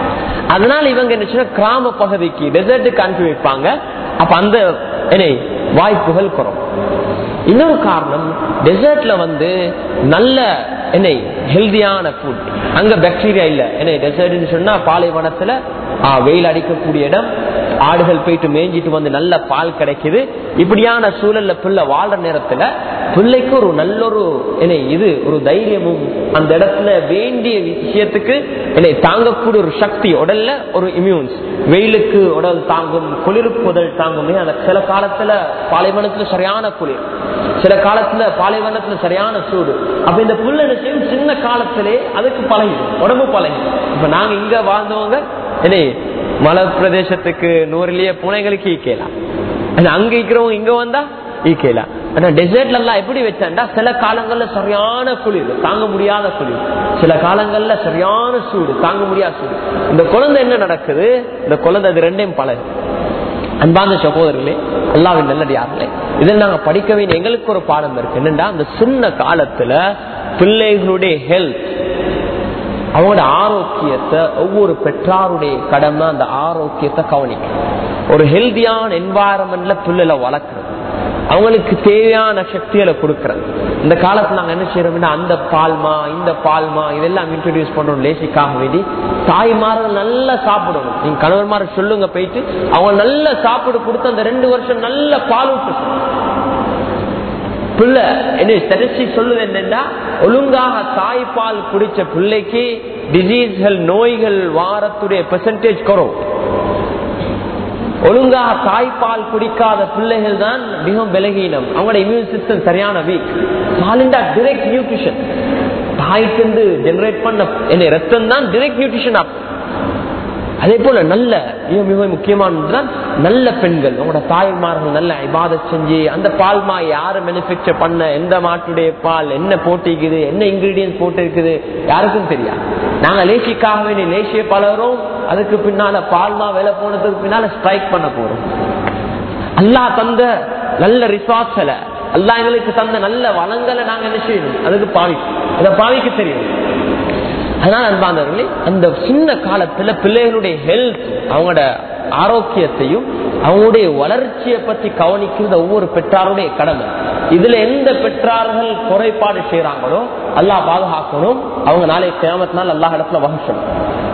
அதனால இவங்க என்ன கிராம பகுதிக்கு டெசர்ட்டுக்கு அனுப்பி வைப்பாங்க அப்ப அந்த என்ன வாய்ப்புகள் குறம் இன்னொரு காரணம் டெசர்ட்ல வந்து நல்ல என்ன ஹெல்தியான ஃபுட் அங்க பாக்டீரியா இல்ல என்ன டெசர்ட்னு சொன்னா பாலைவனத்துல வெயில் அடிக்கக்கூடிய இடம் ஆடுகள் போயிட்டு மேய்ஞ்சிட்டு வந்து நல்ல பால் கிடைக்குது இப்படியான சூழல்ல பிள்ளை வாழ்ற நேரத்துல பிள்ளைக்கு ஒரு நல்ல ஒரு என்ன இது ஒரு தைரியமும் அந்த இடத்துல வேண்டிய விஷயத்துக்கு என்னை தாங்கக்கூடிய ஒரு சக்தி உடல்ல ஒரு இம்யூன்ஸ் வெயிலுக்கு உடல் தாங்கும் குளிருக்கு உடல் தாங்கும் அந்த சில காலத்துல பாலைவனத்துல சரியான குளிர் சில காலத்துல பாலைவனத்துல சரியான சூடு அப்ப இந்த புல் என்ன செய்யும் சின்ன காலத்திலே அதுக்கு பழகிடும் உடம்பு பழகிடும் இப்ப நாங்க இங்க வாழ்ந்தவங்க என்ன மலை பிரதேசத்துக்கு நூறுலயே பூனைகளுக்கு ஈக்கலாம் அங்க இருக்கிறவங்க இங்க வந்தா ஈக்கலாம் ஆனா டெசர்ட்ல எல்லாம் எப்படி வச்சாண்டா சில காலங்கள்ல சரியான குளிர் தாங்க முடியாத குளிர் சில காலங்கள்ல சரியான சூடு தாங்க முடியாத சூடு இந்த குழந்தை என்ன நடக்குது இந்த குழந்தை அது ரெண்டையும் பழகு அன்பார்ந்த சகோதரர்களே அல்லாவின் நல்லடியார்களே இதில் நாங்க படிக்க வேண்டிய எங்களுக்கு ஒரு பாடம் இருக்கு என்னன்னா அந்த சின்ன காலத்துல பிள்ளைகளுடைய ஹெல்த் அவங்களோட ஆரோக்கியத்தை ஒவ்வொரு பெற்றாருடைய கடமை அந்த ஆரோக்கியத்தை கவனிக்கும் ஒரு ஹெல்தியான என்வாரன்மெண்ட்ல பிள்ளைல வளர்க்கறது அவங்களுக்கு தேவையான சக்திகளை கொடுக்கறது இந்த காலத்துல நாங்க என்ன செய்யறோம்னா அந்த பால்மா இந்த பால்மா இதெல்லாம் இன்ட்ரடியூஸ் பண்றோம் லேசிக்காக வேண்டி தாய்மார்கள் நல்லா சாப்பிடணும் நீங்க கணவன்மார சொல்லுங்க போயிட்டு அவங்க நல்ல சாப்பிடு கொடுத்து அந்த ரெண்டு வருஷம் நல்ல பால் விட்டு பிள்ளை என்ன ஸ்டாட்டிஸ்டிக் சொல்லுது என்னன்னா ஒழுங்காக தாய்ப்பால் குடிச்ச பிள்ளைக்கு டிசீஸ்கள் நோய்கள் வாரத்துடைய பெர்சன்டேஜ் குறவும் ஒழுங்காக தாய்ப்பால் குடிக்காத பிள்ளைகள் தான் மிகவும் விலகீனம் அவங்களோட இம்யூன் சிஸ்டம் சரியான வீக் பாலிண்டா டிரெக்ட் நியூட்ரிஷன் தாய்க்கு ஜெனரேட் பண்ண என்ன ரத்தம் தான் டிரெக்ட் நியூட்ரிஷன் அதே போல நல்ல மிக மிக முக்கியமானதுதான் நல்ல பெண்கள் உங்களோட தாய்மார்கள் நல்ல இபாத செஞ்சு அந்த பால் மா யாரு மேனுபேக்சர் பண்ண எந்த மாட்டுடைய பால் என்ன போட்டிருக்குது என்ன இன்கிரீடியன்ஸ் போட்டு இருக்குது யாருக்கும் தெரியாது நாங்க லேசிக்காக வேண்டிய லேசிய பலரும் அதுக்கு பின்னால பால்மா விலை போனதுக்கு பின்னால ஸ்ட்ரைக் பண்ண போறோம் அல்லா தந்த நல்ல ரிசார்ட்ஸ்ல அல்லா எங்களுக்கு தந்த நல்ல வளங்களை நாங்க என்ன செய்யணும் அதுக்கு பாவிக்கும் அதை பாவிக்க தெரியும் அதனால அன்பாந்தவர்களே அந்த சின்ன காலத்துல பிள்ளைகளுடைய ஹெல்த் அவங்களோட ஆரோக்கியத்தையும் அவங்களுடைய வளர்ச்சியை பத்தி கவனிக்கிறது ஒவ்வொரு பெற்றாருடைய கடமை இதுல எந்த பெற்றார்கள் குறைபாடு செய்யறாங்களோ அல்லாஹ் பாதுகாக்கணும் அவங்க நாளை கிராமத்தினால் அல்லாஹ் இடத்துல வகிக்கணும்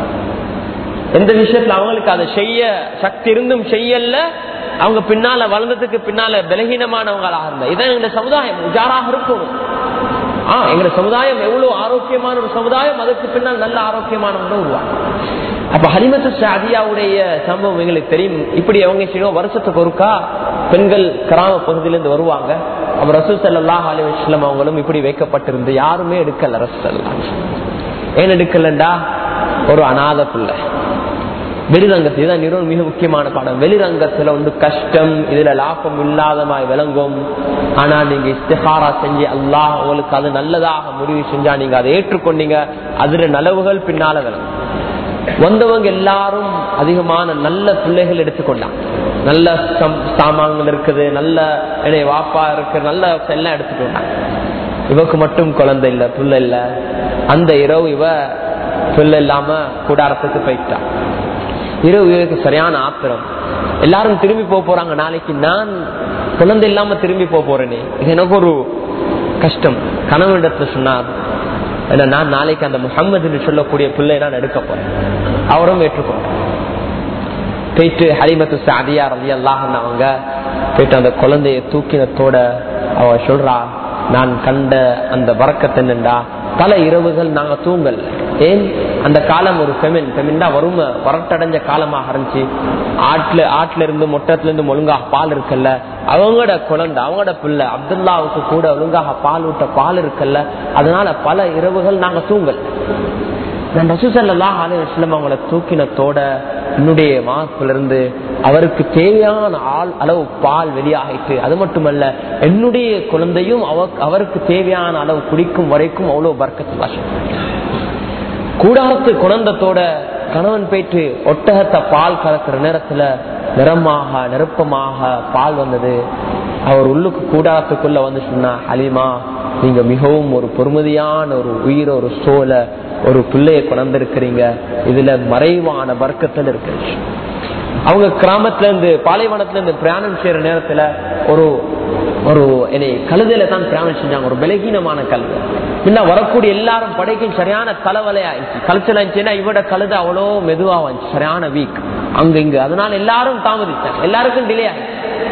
எந்த விஷயத்துல அவங்களுக்கு அதை செய்ய சக்தி இருந்தும் செய்யல அவங்க பின்னால வளர்ந்ததுக்கு பின்னால பலகீனமானவங்களாக இருந்தா இதான் எங்க சமுதாயம் உஜாராக இருக்கணும் ஆஹ் எங்க சமுதாயம் எவ்வளவு ஆரோக்கியமான ஒரு சமுதாயம் அதுக்கு பின்னால் நல்ல ஆரோக்கியமானவங்க உருவாங்க அப்ப ஹலிமத்து சாதியாவுடைய சம்பவம் எங்களுக்கு தெரியும் இப்படி அவங்க செய்யணும் வருஷத்துக்கு ஒருக்கா பெண்கள் கிராம பகுதியிலிருந்து வருவாங்க அப்ப ரசூ சல்லாஹ் அலி வஸ்லம் அவங்களும் இப்படி வைக்கப்பட்டிருந்து யாருமே எடுக்கல ரசூல்லா ஏன் எடுக்கலண்டா ஒரு அநாத பிள்ளை வெளிரங்கத்தில் இதுதான் நிறுவனம் மிக முக்கியமான பாடம் வெளிரங்கத்துல வந்து கஷ்டம் இதுல லாபம் இல்லாதமாய் விளங்கும் ஆனா நீங்க இஸ்திஹாரா செஞ்சு அல்லாஹ் உங்களுக்கு அது நல்லதாக முடிவு செஞ்சா நீங்க அதை ஏற்றுக்கொண்டீங்க அதுல நலவுகள் பின்னால விளங்கும் வந்தவங்க எல்லாரும் அதிகமான நல்ல பிள்ளைகள் எடுத்துக்கொண்டாங்க நல்ல சாமான்கள் இருக்குது நல்ல என்னைய வாப்பா இருக்கு நல்ல எல்லாம் எடுத்துட்டு வந்தாங்க இவக்கு மட்டும் குழந்தை இல்ல பிள்ளை இல்ல அந்த இரவு இவ பிள்ளை இல்லாம கூடாரத்துக்கு போயிட்டான் இரவு இவருக்கு சரியான ஆத்திரம் எல்லாரும் திரும்பி போக போறாங்க நாளைக்கு நான் குழந்தை இல்லாம திரும்பி போக போறேனே இது எனக்கு ஒரு கஷ்டம் கணவனிடத்துல சொன்னார் ஏன்னா நான் நாளைக்கு அந்த முகம்மது சொல்லக்கூடிய பிள்ளை நான் எடுக்க போறேன் அவரும் ஏற்றுக்கொண்டார் போயிட்டு ஹரிமத்து சாதியா ரவி அல்லாஹன் அவங்க போயிட்டு அந்த குழந்தைய தூக்கினத்தோட அவ சொல்றா நான் கண்ட அந்த வரக்கத்தை என்னண்டா பல இரவுகள் நாங்க தூங்கல் ஏன் அந்த காலம் ஒரு பெமின் பெமின்டா வறுமை வரட்டடைஞ்ச காலமாக இருந்துச்சு ஆட்டுல ஆட்டுல இருந்து மொட்டத்துல இருந்து ஒழுங்காக பால் இருக்குல்ல அவங்களோட குழந்தை அவங்களோட பிள்ளை அப்துல்லாவுக்கு கூட ஒழுங்காக பால் விட்ட பால் இருக்குல்ல அதனால பல இரவுகள் நாங்க தூங்கல் நான் ரசூசல்லா அலுவலம் அவங்கள தூக்கினத்தோட என்னுடைய மாசத்துல இருந்து அவருக்கு தேவையான ஆள் அளவு பால் வெளியாகிட்டு அது மட்டுமல்ல என்னுடைய குழந்தையும் அவருக்கு தேவையான அளவு குடிக்கும் வரைக்கும் அவ்வளவு பர்க்கத்து வாசம் கூடாரத்து குழந்தத்தோட கணவன் போயிட்டு ஒட்டகத்தை பால் கலக்கிற நேரத்துல நிறமாக நெருப்பமாக பால் வந்தது அவர் உள்ளுக்கு கூடாரத்துக்குள்ள வந்து சொன்னா ஹலிமா நீங்க மிகவும் ஒரு பொறுமதியான ஒரு உயிர் ஒரு சோல ஒரு பிள்ளைய குணர்ந்திருக்கிறீங்க இதுல மறைவான வர்க்கத்தில் இருக்கிறீங்க அவங்க கிராமத்துல இருந்து பாலைவனத்துல இருந்து பிரயாணம் செய்யற நேரத்துல ஒரு ஒரு என்னை கழுதையில தான் பிரயாணம் செஞ்சாங்க ஒரு பலகீனமான கழுதை முன்ன வரக்கூடிய எல்லாரும் படைக்கும் சரியான தலைவலையாயிடுச்சு கழுத்துல இருந்துச்சுன்னா இவட கழுதை அவ்வளோ மெதுவா வந்துச்சு சரியான வீக் அங்க இங்க அதனால எல்லாரும் தாமதிச்சாங்க எல்லாருக்கும் டிலே ஆயிடுச்சு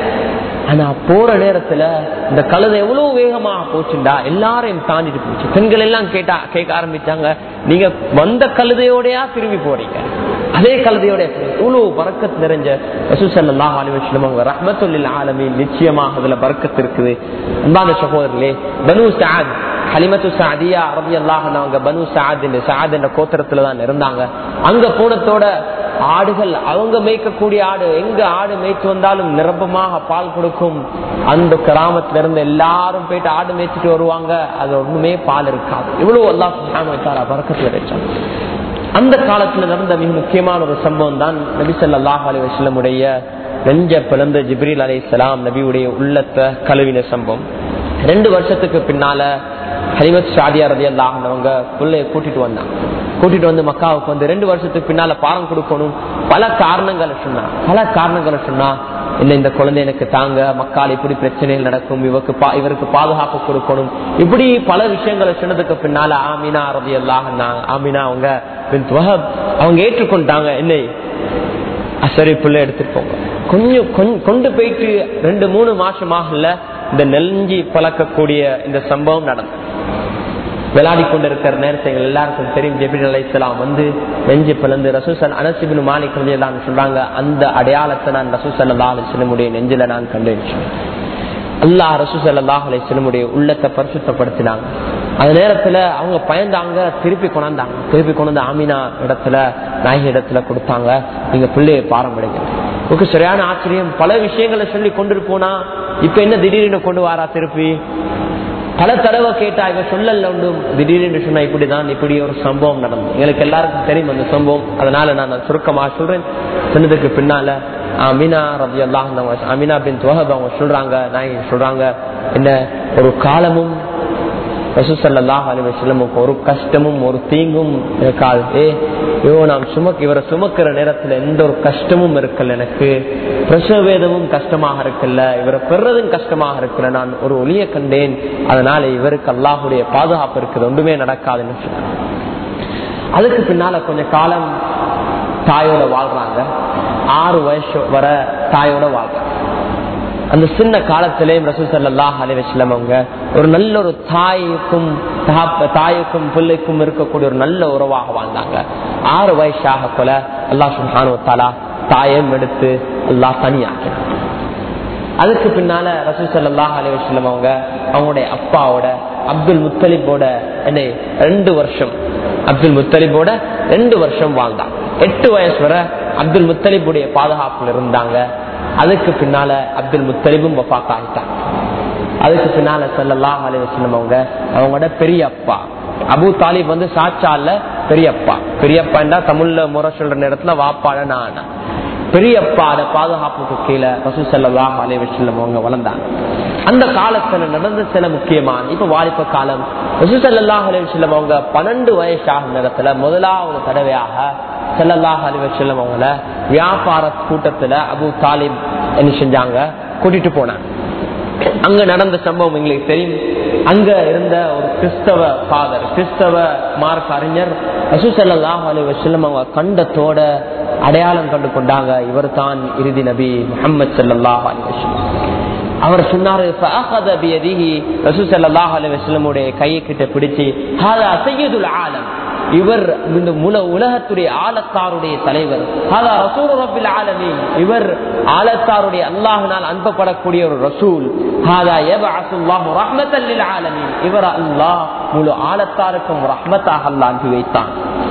ஆனா போற நேரத்துல இந்த கழுதை எவ்வளவு வேகமாக போச்சுண்டா எல்லாரையும் தாண்டிட்டு போச்சு பெண்கள் எல்லாம் கேட்டா கேட்க ஆரம்பிச்சாங்க நீங்க வந்த கழுதையோடயா திரும்பி போறீங்க அதே கழுதையோட இவ்வளவு பறக்கத் நிறைஞ்ச ரசூசல்லா அலிவஸ்லம் அவங்க ரஹமத்துல்லில் ஆலமி நிச்சயமாக அதுல பறக்கத்து இருக்குது அன்பான சகோதரர்களே பனு சாத் ஹலிமத்து சாதியா அரபி அல்லாஹ் பனு சாத் சாத் என்ற கோத்திரத்துல தான் இருந்தாங்க அங்க போனத்தோட ஆடுகள் அவங்க மேய்க்கக்கூடிய ஆடு எங்க ஆடு மேய்த்து வந்தாலும் நிரப்பமாக பால் கொடுக்கும் அந்த கிராமத்துல இருந்து எல்லாரும் போயிட்டு ஆடு மேய்ச்சிட்டு வருவாங்க அது ஒண்ணுமே பால் இருக்காது இவ்வளவு அல்லாஹ் பறக்கத்துல வச்சாங்க அந்த காலத்துல நடந்த மிக முக்கியமான ஒரு சம்பவம் தான் நபி சொல்லாஹ் அலி வசலமுடைய நெஞ்ச பிளந்த ஜிப்ரீல் அலி இஸ்லாம் நபியுடைய உள்ளத்தை கழுவின சம்பவம் ரெண்டு வருஷத்துக்கு பின்னால ஹரிமத் ஷாதியா ரதி அல்லாஹ்னவங்க பிள்ளைய கூட்டிட்டு வந்தாங்க கூட்டிட்டு வந்து மக்காவுக்கு வந்து ரெண்டு வருஷத்துக்கு பின்னால பாரம் கொடுக்கணும் பல காரணங்களை சொன்னா பல காரணங்களை சொன்னா இல்ல இந்த குழந்தை எனக்கு தாங்க மக்கால் இப்படி பிரச்சனைகள் நடக்கும் இவருக்கு இவருக்கு பாதுகாப்பு கொடுக்கணும் இப்படி பல விஷயங்களை சொன்னதுக்கு பின்னால ஆமினா ரதி அல்லாஹ் ஆமினா அவங்க அவங்க ஏற்றுக்கொண்டாங்க என்னை சரி பிள்ளை எடுத்துட்டு போங்க கொஞ்சம் கொண்டு போயிட்டு ரெண்டு மூணு மாசமாகல இந்த நெல்ஞ்சி பழக்கக்கூடிய இந்த சம்பவம் நடந்தது விளையாடி கொண்டிருக்கிற நேரத்தை எங்க எல்லாருக்கும் தெரியும் ஜெபின் அலை இஸ்லாம் வந்து நெஞ்சு பிளந்து ரசூசன் அனசிபின் மாலிக் எல்லாம் சொல்றாங்க அந்த அடையாளத்தை நான் ரசூசன் அல்லா அலிஸ்லமுடைய நெஞ்சில நான் கண்டேன் அல்லாஹ் ரசூசல் அல்லாஹ் அலிஸ்லமுடைய உள்ளத்தை பரிசுத்தப்படுத்தினாங்க அந்த நேரத்துல அவங்க பயந்தாங்க திருப்பி கொண்டாந்தாங்க திருப்பி கொண்டு ஆமினா இடத்துல நாயகி இடத்துல கொடுத்தாங்க நீங்க பிள்ளைய பாரம்பரியம் ஓகே சரியான ஆச்சரியம் பல விஷயங்களை சொல்லி கொண்டு போனா இப்ப என்ன திடீர்னு கொண்டு வாரா திருப்பி பல தடவை கேட்டா இவ சொல்லல உண்டும் திடீர்னு சொன்னா இப்படிதான் இப்படி ஒரு சம்பவம் நடந்தது எங்களுக்கு எல்லாருக்கும் தெரியும் அந்த சம்பவம் அதனால நான் சுருக்கமா சொல்றேன் சொன்னதுக்கு பின்னால அமினா ரவி அல்லாஹ் அமினா பின் துவஹப் அவங்க சொல்றாங்க நான் சொல்றாங்க என்ன ஒரு காலமும் ரசூசல்லாஹ் அலிவசல்லமுக்கு ஒரு கஷ்டமும் ஒரு தீங்கும் இருக்காது ஏ ஐயோ நாம் சுமக்கு இவரை சுமக்கிற நேரத்துல எந்த ஒரு கஷ்டமும் இருக்கல எனக்கு பிரசவ வேதமும் கஷ்டமாக இருக்குல்ல இவரை பெறதும் கஷ்டமாக இருக்குல்ல நான் ஒரு ஒளிய கண்டேன் அதனால இவருக்கு அல்லாஹுடைய பாதுகாப்பு இருக்குது ஒன்றுமே நடக்காதுன்னு சொன்னாங்க அதுக்கு பின்னால கொஞ்ச காலம் தாயோட வாழ்றாங்க ஆறு வயசு வர தாயோட வாழ்றாங்க அந்த சின்ன காலத்திலேயும் ரசூசல்லாஹ் அலிவஸ்லம் அவங்க ஒரு நல்ல ஒரு தாய்க்கும் தாய்க்கும் பிள்ளைக்கும் இருக்கக்கூடிய ஒரு நல்ல உறவாக வாழ்ந்தாங்க ஆறு வயசாக போல அல்லா சுல்ஹானு தாலா தாயம் எடுத்து அல்லா தனியாக்கினாங்க அதுக்கு பின்னால ரசூசல்லாஹ் அலிவஸ்லம் அவங்க அவங்களுடைய அப்பாவோட அப்துல் முத்தலிபோட என்ன ரெண்டு வருஷம் அப்துல் முத்தலிபோட ரெண்டு வருஷம் வாழ்ந்தாங்க எட்டு வயசு வரை அப்துல் முத்தலிபுடைய பாதுகாப்புல இருந்தாங்க அதுக்கு பின்னால அப்துல் முத்தலிபும் வஃத் ஆகிட்டாங்க அதுக்கு பின்னால செல்லலாம் அலிவசல்லம் அவங்க அவங்களோட பெரிய அப்பா அபு தாலிப் வந்து சாச்சால பெரியப்பா பெரியப்பாண்டா தமிழ்ல முறை சொல்ற நேரத்துல வாப்பாட நான் பெரியப்பாட பாதுகாப்புக்கு கீழே பசு செல்லலாம் அலிவசல்லம் அவங்க வளர்ந்தாங்க அந்த காலத்துல நடந்த சில முக்கியமான இப்ப வாலிப காலம் பசு செல்லல்லாஹ் அலிவசல்லம் அவங்க பன்னெண்டு வயசாக நேரத்துல முதலாவது தடவையாக செல்லல்லாஹ் அலிவசல்லம் அவங்கள வியாபார கூட்டத்துல அபு தாலிப் என்ன செஞ்சாங்க கூட்டிட்டு போனாங்க அங்க நடந்த சம்பவம் எங்களுக்கு தெரியும் அங்க இருந்த ஒரு கிறிஸ்தவ ஃபாதர் கிறிஸ்தவ மார்க் அறிஞர் ரசூசல்லாஹ் அலிவசல்லம் அவங்க கண்டத்தோட அடையாளம் கண்டு கொண்டாங்க இவர் தான் இறுதி நபி முகமது சல்லாஹ் அலிவசல்லம் அவர் சொன்னாரு கையை கிட்ட பிடிச்சு ஆலம் இவர் இந்த முல உலகத்துடைய ஆலத்தாருடைய தலைவர் இவர் ஆலத்தாருடைய அல்லாஹினால் அன்பப்படக்கூடிய ஒரு ரசூல் இவர் அல்லாஹ் முழு ஆலத்தாருக்கும் ரஹ்மத்தாக அல்லா அனுப்பி வைத்தான்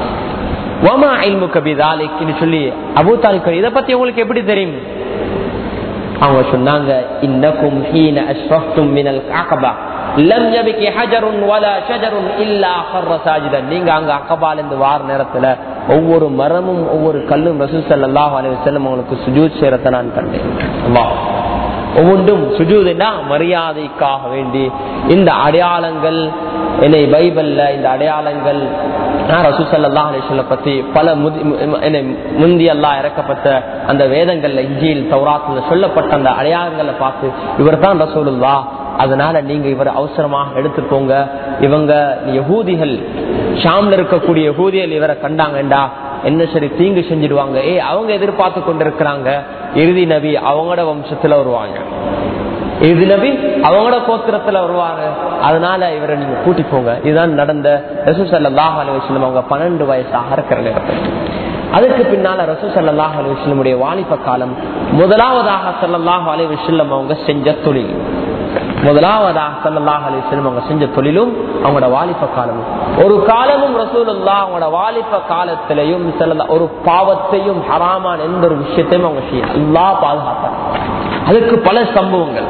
சொல்லி அபு தாலிக் இதை பத்தி உங்களுக்கு எப்படி தெரியும் அவங்க சொன்னாங்க இன்னக்கும் ஹீன அஷ்ரஃப்தும் மினல் அகபா லம் யபிகி ஹஜருன் வலா ஷஜருன் இல்லா ஃபர்ர சாஜிதன் நீங்க அங்க அக்கபால இருந்து வார நேரத்துல ஒவ்வொரு மரமும் ஒவ்வொரு கல்லும் ரசூல் ஸல்லல்லாஹு அலைஹி வஸல்லம் உங்களுக்கு சுஜூத் செய்யறத நான் கண்டேன் அல்லாஹ் ஒவ்வொன்றும் சுஜூதுனா மரியாதைக்காக வேண்டி இந்த அடையாளங்கள் என்னை பைபிள்ல இந்த அடையாளங்கள் ரசூசல்லா அலிஸ்வல்ல பத்தி பல முந்தி எல்லாம் இறக்கப்பட்ட அந்த வேதங்கள்ல இஞ்சியில் தௌராத்துல சொல்லப்பட்ட அந்த அடையாளங்களை பார்த்து இவர் தான் ரசூலுல்லா அதனால நீங்க இவர் அவசரமாக எடுத்துக்கோங்க இவங்க யகூதிகள் ஷாம்ல இருக்கக்கூடிய யகூதிகள் இவரை கண்டாங்கண்டா என்ன சரி தீங்கு செஞ்சிடுவாங்க ஏ அவங்க எதிர்பார்த்து கொண்டிருக்கிறாங்க இறுதி நபி அவங்களோட வம்சத்துல வருவாங்க இறுதி நபி அவங்களோட கோத்திரத்துல வருவாங்க அதனால இவரை நீங்க கூட்டி போங்க இதுதான் நடந்த ரசூசல்லாஹ் அலுவலம் அவங்க பன்னெண்டு வயசாக இருக்கிற நேரத்தில் அதுக்கு பின்னால ரசூசல்லாஹ் அலுவலமுடைய வாலிப காலம் முதலாவதாக சல்லாஹ் அலுவலம் அவங்க செஞ்ச தொழில் முதலாவதாக சல்லாஹ் அலிஸ்லம் அவங்க செஞ்ச தொழிலும் அவங்களோட வாலிப காலமும் ஒரு காலமும் ரசூலுல்லா அவங்களோட வாலிப காலத்திலையும் ஒரு பாவத்தையும் ஹராமான எந்த ஒரு விஷயத்தையும் அவங்க செய்ய அல்லா பாதுகாப்பாங்க அதுக்கு பல சம்பவங்கள்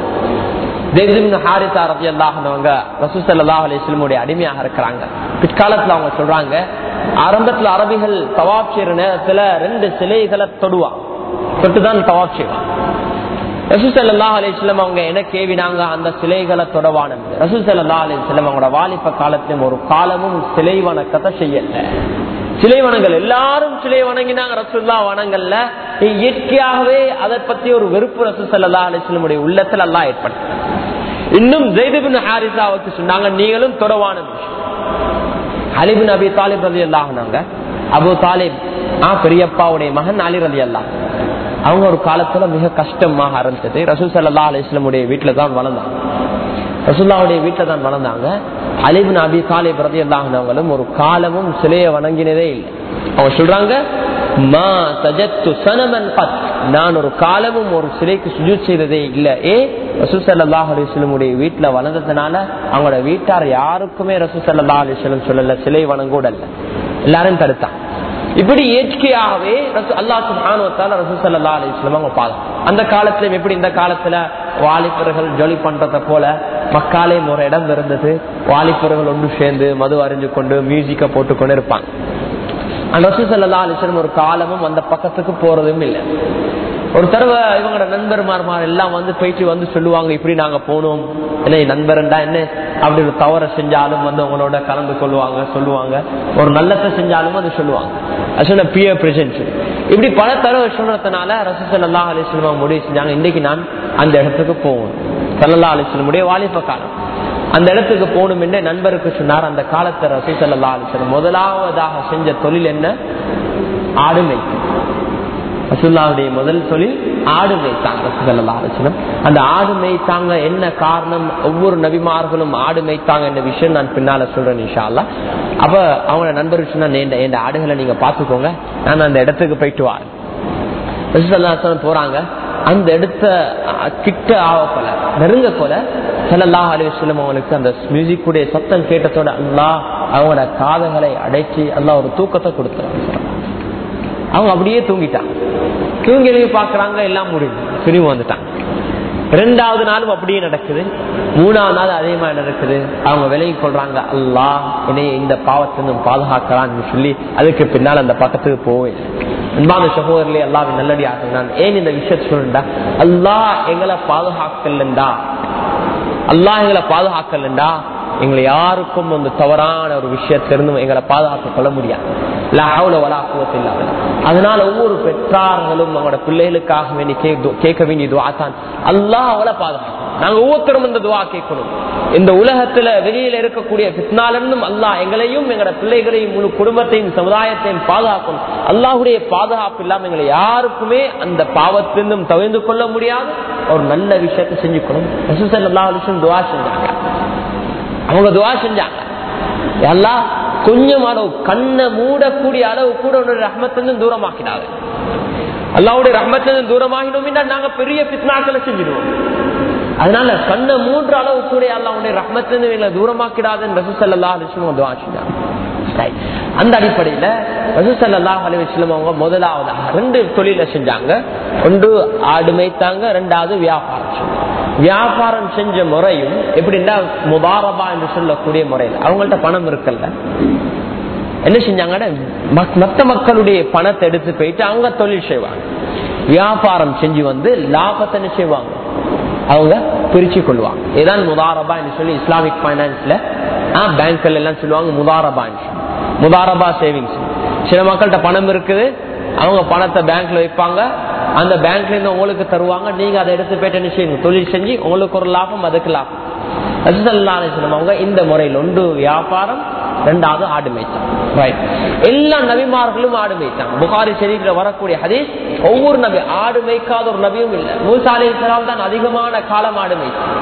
அடிமையாக இருக்கிறாங்க பிற்காலத்துல அவங்க சொல்றாங்க ஆரம்பத்துல அரபிகள் தவாப் செய்யற நேரத்துல ரெண்டு சிலைகளை தொடுவான் தொட்டுதான் தவாப் செய்வான் ரசூசல்லா அலிஸ்லம் அவங்க என்ன கேவினாங்க அந்த சிலைகளை தொடவானது ரசூசல்லா அலிஸ்லம் அவங்களோட வாலிப காலத்திலும் ஒரு காலமும் சிலை வணக்கத்தை செய்யல சிலை வணங்கல் எல்லாரும் சிலை வணங்கினாங்க ரசூல்லா வணங்கல்ல இயற்கையாகவே அதை பத்தி ஒரு வெறுப்பு ரசூசல்லா அலிஸ்லமுடைய உள்ளத்துல எல்லாம் ஏற்பட்டது இன்னும் ஜெய்துபின் ஹாரிசாவுக்கு சொன்னாங்க நீங்களும் தொடவானது அலிபின் அபி தாலிப் ரதி அல்லாஹாங்க அபு தாலிப் ஆ பெரியப்பாவுடைய மகன் அலி ரதி அல்லாஹ் அவங்க ஒரு காலத்துல மிக கஷ்டமாக ஆரம்பிச்சது ரசூல் சல்லா அலிஸ்லமுடைய வீட்டுல தான் வளர்ந்தாங்க ரசூல்லாவுடைய வீட்டுல தான் வளர்ந்தாங்க அலிபின் அபி சாலை பிரதி அல்லாஹனவங்களும் ஒரு காலமும் சிலையை வணங்கினதே இல்லை அவங்க சொல்றாங்க மா சஜத்து சனமன் பத் நான் ஒரு காலமும் ஒரு சிலைக்கு சுஜூத் செய்ததே இல்ல ஏ ரசூசல்லாஹ் அலிஸ்லமுடைய வீட்டுல வளர்ந்ததுனால அவங்களோட வீட்டார் யாருக்குமே ரசூசல்லா அலிஸ்லம் சொல்லல சிலை வணங்கூடல்ல எல்லாரும் தடுத்தான் இப்படி இயற்கையாகவே அல்லா சுபானுவத்தால ரசூசல்லா அலிஸ்லம் அவங்க பாதம் அந்த காலத்துல எப்படி இந்த காலத்துல வாலிபர்கள் ஜொலி பண்றத போல மக்காலே ஒரு இடம் இருந்தது வாலிபர்கள் ஒன்று சேர்ந்து மது அறிஞ்சு கொண்டு மியூசிக்க போட்டுக்கொண்டு இருப்பாங்க ரசூசல்லா அலிஸ்லம் ஒரு காலமும் அந்த பக்கத்துக்கு போறதும் இல்லை ஒரு தடவை இவங்களோட நண்பர்மார் எல்லாம் வந்து போயிட்டு வந்து சொல்லுவாங்க இப்படி நாங்க போனோம் என்ன நண்பர்ண்டா என்ன அப்படி ஒரு தவற செஞ்சாலும் வந்து அவங்களோட கலந்து கொள்வாங்க சொல்லுவாங்க ஒரு நல்லத்தை செஞ்சாலும் அது சொல்லுவாங்க அது பியர் பிரசன்ஸ் இப்படி பல தடவை சொல்றதுனால ரசூசல்லா அலிஸ்லமா முடிவு செஞ்சாங்க இன்னைக்கு நான் அந்த இடத்துக்கு போகணும் சல்லல்லா அலிஸ்லமுடைய வாலிப காலம் அந்த இடத்துக்கு போகணும் என்று நண்பருக்கு சொன்னார் அந்த காலத்தை ரசூசல்லா அலிஸ்லம் முதலாவதாக செஞ்ச தொழில் என்ன ஆடு மேய்க்கும் ரசூல்லாவுடைய முதல் தொழில் ஆடு மேய்த்தாங்க ரசூசல்லா அலிஸ்லம் அந்த ஆடு மேய்த்தாங்க என்ன காரணம் ஒவ்வொரு நபிமார்களும் ஆடு மேய்த்தாங்க என்ற விஷயம் நான் பின்னால சொல்றேன் இன்ஷால்லா அப்ப அவங்க நண்பர் சொன்னா என் ஆடுகளை நீங்க பாத்துக்கோங்க நான் அந்த இடத்துக்கு போயிட்டு வரேன் ரசூசல்லா போறாங்க அந்த இடத்த கிட்ட ஆவ போல நெருங்க போல சல்லல்லாஹ் அலிவசல்லம் அவங்களுக்கு அந்த மியூசிக் உடைய சத்தம் கேட்டதோட அல்லா அவங்களோட காதங்களை அடைச்சு அல்லா ஒரு தூக்கத்தை கொடுத்தாங்க அவங்க அப்படியே தூங்கிட்டாங்க தூங்கி எழுதி பாக்குறாங்க எல்லாம் முடிஞ்சு திரும்பி வந்துட்டாங்க ரெண்டாவது நாளும் அப்படியே நடக்குது மூணாவது நாள் அதே மாதிரி நடக்குது அவங்க விலகி கொள்றாங்க அல்லா என்னைய இந்த பாவத்திலிருந்து பாதுகாக்கலாம்னு சொல்லி அதுக்கு பின்னால் அந்த பக்கத்துக்கு போவே அன்பான சகோதரர்களே அல்லாவின் நல்லடி ஆகினான் ஏன் இந்த விஷயத்த சொல்லுண்டா அல்லா எங்களை பாதுகாக்கலண்டா அல்லா எங்களை பாதுகாக்கலண்டா எங்களை யாருக்கும் அந்த தவறான ஒரு விஷயத்திலிருந்து எங்களை பாதுகாக்க கொள்ள முடியாது அதனால ஒவ்வொரு பெற்றார்களும் அவங்களோட பிள்ளைகளுக்காக வேண்டி கேட்க வேண்டிய துவா தான் அல்லாஹ் அவளை பாதுகாக்கும் நாங்க ஒவ்வொருத்தரும் இந்த துவா கேட்கணும் இந்த உலகத்துல வெளியில இருக்கக்கூடிய பித்னாலிருந்தும் அல்லாஹ் எங்களையும் எங்களோட பிள்ளைகளையும் முழு குடும்பத்தையும் சமுதாயத்தையும் பாதுகாக்கணும் அல்லாஹுடைய பாதுகாப்பு இல்லாம எங்களை யாருக்குமே அந்த பாவத்திலிருந்தும் தவிர்த்து கொள்ள முடியாது ஒரு நல்ல விஷயத்தை செஞ்சுக்கணும் அல்லா துவா செஞ்சாங்க அவங்க துவா செஞ்சாங்க எல்லாம் கொஞ்சம் அளவு கண்ணை மூடக்கூடிய அளவு கூட ஒரு ரஹ்மத்திலிருந்து தூரமாக்கினாங்க அல்லாவுடைய ரஹ்மத்திலிருந்து தூரமாகினோம் நாங்க பெரிய பித்னாக்களை செஞ்சிடுவோம் அதனால கண்ணை மூன்று அளவு கூட அல்லாவுடைய ரஹ்மத்திலிருந்து எங்களை தூரமாக்கிடாதுன்னு ரசூசல்லா அலிஸ்லம் துவா செஞ்சாங்க அந்த அடிப்படையில ரசூசல்லா அலிவஸ்லம் அவங்க முதலாவதாக ரெண்டு தொழில செஞ்சாங்க ஒன்று ஆடு மேய்த்தாங்க ரெண்டாவது வியாபாரம் செஞ்சாங்க வியாபாரம் செஞ்ச முறையும் எப்படின்னா முபாரபா என்று சொல்லக்கூடிய முறையில் அவங்கள்ட்ட பணம் இருக்குல்ல என்ன செஞ்சாங்கன்னா மற்ற மக்களுடைய பணத்தை எடுத்து போயிட்டு அவங்க தொழில் செய்வாங்க வியாபாரம் செஞ்சு வந்து லாபத்தை என்ன செய்வாங்க அவங்க பிரிச்சு கொள்வாங்க இதான் முதாரபா என்று சொல்லி இஸ்லாமிக் பைனான்ஸ்ல பேங்க்ல எல்லாம் சொல்லுவாங்க முதாரபா முதாரபா சேவிங்ஸ் சில மக்கள்கிட்ட பணம் இருக்குது அவங்க பணத்தை பேங்க்ல வைப்பாங்க அந்த பேங்க்ல இருந்து உங்களுக்கு தருவாங்க நீங்க அதை எடுத்து போயிட்டு என்ன செய்யுங்க தொழில் செஞ்சு உங்களுக்கு ஒரு லாபம் அதுக்கு லாபம் அவங்க இந்த முறையில் ஒன்று வியாபாரம் ரெண்டாவது ஆடு மேய்ச்சாங்க எல்லா நபிமார்களும் ஆடு மேய்ச்சாங்க புகாரி ஷெரீஃப்ல வரக்கூடிய ஹதீஸ் ஒவ்வொரு நபி ஆடு மேய்க்காத ஒரு நபியும் இல்லை மூசா அலி தான் அதிகமான காலம் ஆடு மேய்ச்சாங்க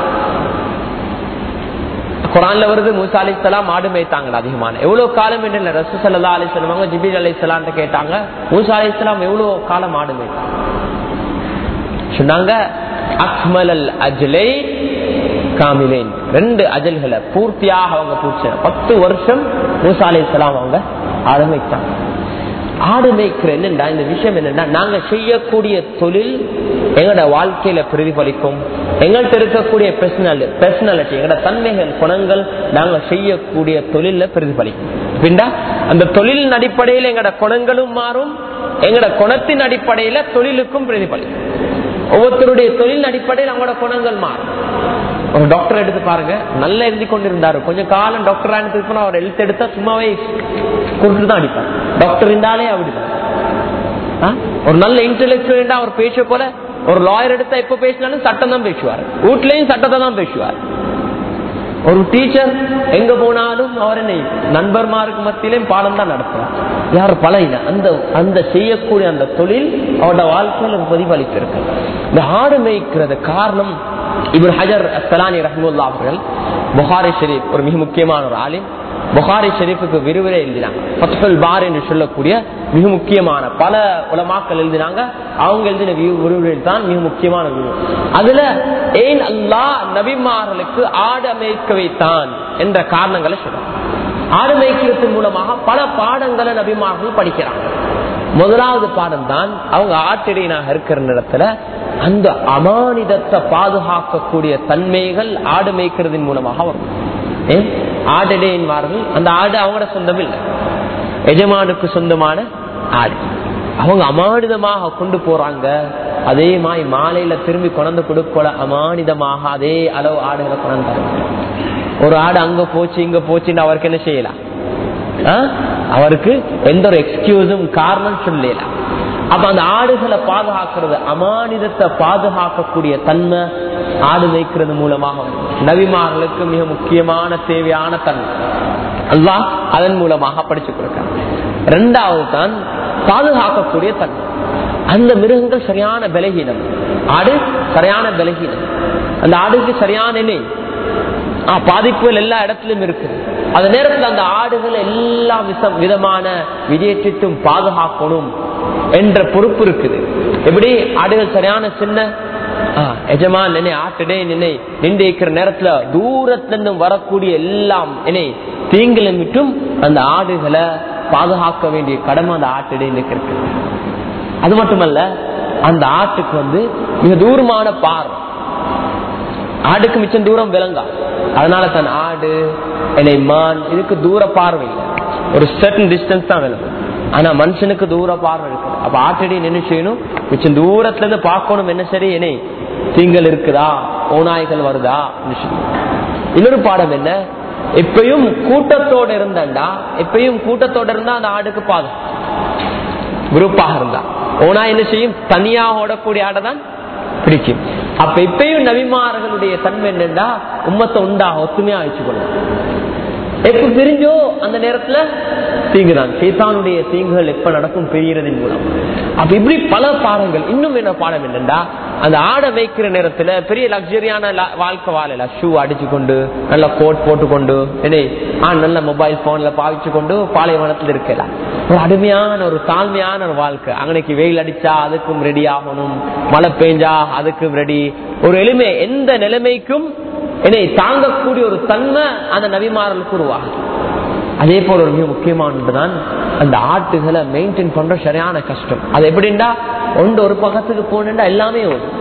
குரான்ல வருது மூசா அலி சலாம் ஆடு மேய்த்தாங்க அதிகமான எவ்வளவு காலம் என்று ரசூசல்லா அலி சொல்லுவாங்க ஜிபில் அலி சலான் கேட்டாங்க மூசா அலி சலாம் எவ்வளவு காலம் ஆடு மேய்த்தாங்க சொன்னாங்க அக்மலல் அஜ்லை காமிலேன் ரெண்டு அஜல்களை பூர்த்தியாக அவங்க பூச்சி பத்து வருஷம் மூசா அலி சலாம் அவங்க ஆடு மேய்த்தாங்க ஆடு மேய்க்கிற என்னண்டா இந்த விஷயம் என்னன்னா நாங்க செய்யக்கூடிய தொழில் எங்களோட வாழ்க்கையில பிரதிபலிக்கும் எங்கள்கிட்ட இருக்கக்கூடிய பெர்சனாலிட்டி எங்களோட தன்மைகள் குணங்கள் நாங்க செய்யக்கூடிய தொழில பிரதிபலிக்கும் அப்படின்னா அந்த தொழிலின் அடிப்படையில் எங்களோட குணங்களும் மாறும் எங்களோட குணத்தின் அடிப்படையில தொழிலுக்கும் பிரதிபலிக்கும் ஒவ்வொருத்தருடைய தொழில் அடிப்படையில் அவங்களோட குணங்கள் மாறும் ஒரு டாக்டர் எடுத்து பாருங்க நல்லா எழுதி கொண்டிருந்தாரு கொஞ்சம் காலம் டாக்டர் எடுத்து அவர் எழுத்து எடுத்தா சும்மாவே குறுட்டு தான் அடிப்பார் டாக்டர் இருந்தாலே அப்படிதான் ஒரு நல்ல இன்டெலெக்சுவல் அவர் பேச போல ஒரு லாயர் எடுத்தா எப்ப பேசினாலும் சட்டம் தான் பேசுவார் வீட்லயும் சட்டத்தை தான் பேசுவார் ஒரு டீச்சர் எங்க போனாலும் அவர் என்ன நண்பர்மாருக்கு மத்தியிலையும் பாடம் தான் நடத்துவார் யார் பழகின அந்த அந்த செய்யக்கூடிய அந்த தொழில் அவரோட வாழ்க்கையில் ஒரு பிரதிபலிப்பு இருக்கு இந்த ஆடு மேய்க்கிறது காரணம் இவர் ஹஜர் சலானி ரஹமுல்லா அவர்கள் புகாரி ஷெரீப் ஒரு மிக முக்கியமான ஒரு ஆலிம் புகாரி ஷெரீஃபுக்கு விரிவுரை எழுதினாங்க ஃபத்ஹுல் பார் என்று சொல்லக்கூடிய மிக முக்கியமான பல உலமாக்கள் எழுதினாங்க அவங்க எழுதின வி- விரிவுரை தான் மிக முக்கியமான விரிவுரை அதுல ஏன் அல்லாஹ் நபிமார்களுக்கு ஆடு அமைக்க வைத்தான் என்ற காரணங்களை சொல்றாங்க ஆடு மேய்க்கிறதன் மூலமாக பல பாடங்களை நபிமார்கள் படிக்கிறாங்க முதலாவது பாடம் தான் அவங்க ஆட்டிடையனாக இருக்கிற இடத்துல அந்த அமானிதத்தை பாதுகாக்கக்கூடிய தன்மைகள் ஆடு மேய்க்கிறதின் மூலமாக வரும் ஏன் ஆடிடையன்மார்கள் அந்த ஆடு அவங்களோட சொந்தம் இல்லை எஜமானுக்கு சொந்தமான ஆடு அவங்க அமானிதமாக கொண்டு போறாங்க அதே மாதிரி மாலையில திரும்பி கொண்டு கொடுக்கல அமானிதமாக அதே அளவு ஆடுகளை கொண்டாங்க ஒரு ஆடு அங்க போச்சு இங்க போச்சுன்னு அவருக்கு என்ன செய்யலாம் ஆ? அவருக்கு எந்த ஒரு எக்ஸ்கியூஸும் காரணம் சொல்லலாம் அப்ப அந்த ஆடுகளை பாதுகாக்கிறது அமானிதத்தை பாதுகாக்கக்கூடிய தன்மை ஆடு மேய்க்கிறது மூலமாக நபிமார்களுக்கு மிக முக்கியமான தேவையான தன்மை அல்லாஹ் அதன் மூலமாக படிச்சு கொடுக்கிறார் ரெண்டாவது தான் பாதுகாக்கக்கூடிய தன்மை அந்த மிருகங்கள் சரியான பலகீனம் ஆடு சரியான பலகீனம் அந்த ஆடுக்கு சரியான எண்ணெய் ஆ, பாதிப்புகள் எல்லா இடத்திலும் இருக்கு அந்த நேரத்தில் அந்த ஆடுகள் எல்லா விசம் விதமான விஜயத்திட்டும் பாதுகாக்கணும் என்ற பொறுப்பு இருக்குது எப்படி ஆடுகள் சரியான சின்ன ஆ, எஜமான் நினை ஆட்டுடே நினை நின்று இருக்கிற நேரத்துல தூரத்துல இருந்து வரக்கூடிய எல்லாம் என்னை தீங்கிலும் விட்டும் அந்த ஆடுகளை பாதுகாக்க வேண்டிய கடமை அந்த ஆட்டுடே இருக்கு அது மட்டுமல்ல அந்த ஆட்டுக்கு வந்து மிக தூரமான பார்வை ஆடுக்கு மிச்சம் தூரம் விளங்கா அதனால தன் ஆடு என்னை மான் இதுக்கு தூர பார்வை இல்லை ஒரு சர்டன் டிஸ்டன்ஸ் தான் விளங்கும் ஆனா மனுஷனுக்கு தூர பார்வை இருக்கு அப்ப ஆட்டடி என்ன செய்யணும் மிச்சம் தூரத்துல இருந்து பார்க்கணும் என்ன சரி என்னை தீங்கல் இருக்குதா ஓநாய்கள் வருதா இன்னொரு பாடம் என்ன எப்பயும் கூட்டத்தோட இருந்தாண்டா எப்பயும் கூட்டத்தோட இருந்தா அந்த ஆடுக்கு பாதம் குரூப்பாக இருந்தா ஓனா என்ன செய்யும் தனியா ஓடக்கூடிய ஆடை தான் பிடிக்கும் அப்ப இப்பயும் நபிமார்களுடைய தன்மை என்னன்னா உம்மத்தை உண்டாக ஒத்துமையா வச்சுக்கணும் எப்ப பிரிஞ்சோ அந்த நேரத்துல தீங்குதான் சீத்தானுடைய தீங்குகள் எப்ப நடக்கும் பெரியறதின் மூலம் அப்ப இப்படி பல பாடங்கள் இன்னும் என்ன பாடம் என்னண்டா அந்த ஆடை வைக்கிற நேரத்துல பெரிய லக்ஸரியான வாழ்க்கை வாழல ஷூ அடிச்சு கொண்டு நல்ல கோட் போட்டுக்கொண்டு என்ன ஆ நல்ல மொபைல் போன்ல பாவிச்சு கொண்டு பாலைவனத்துல இருக்கலாம் ஒரு அருமையான ஒரு தாழ்மையான ஒரு வாழ்க்கை அங்கனைக்கு வெயில் அடிச்சா அதுக்கும் ரெடி ஆகணும் மழை பெஞ்சா அதுக்கும் ரெடி ஒரு எளிமை எந்த நிலைமைக்கும் என்னை தாங்கக்கூடிய ஒரு தன்மை அந்த நபிமாரலுக்கு உருவாகும் அதே போல ஒரு மிக முக்கியமானதுதான் அந்த ஆட்டுகளை மெயின்டைன் பண்ற சரியான கஷ்டம் அது எப்படின்னா ஒன்று ஒரு பக்கத்துக்கு போனா எல்லாமே ஓடும்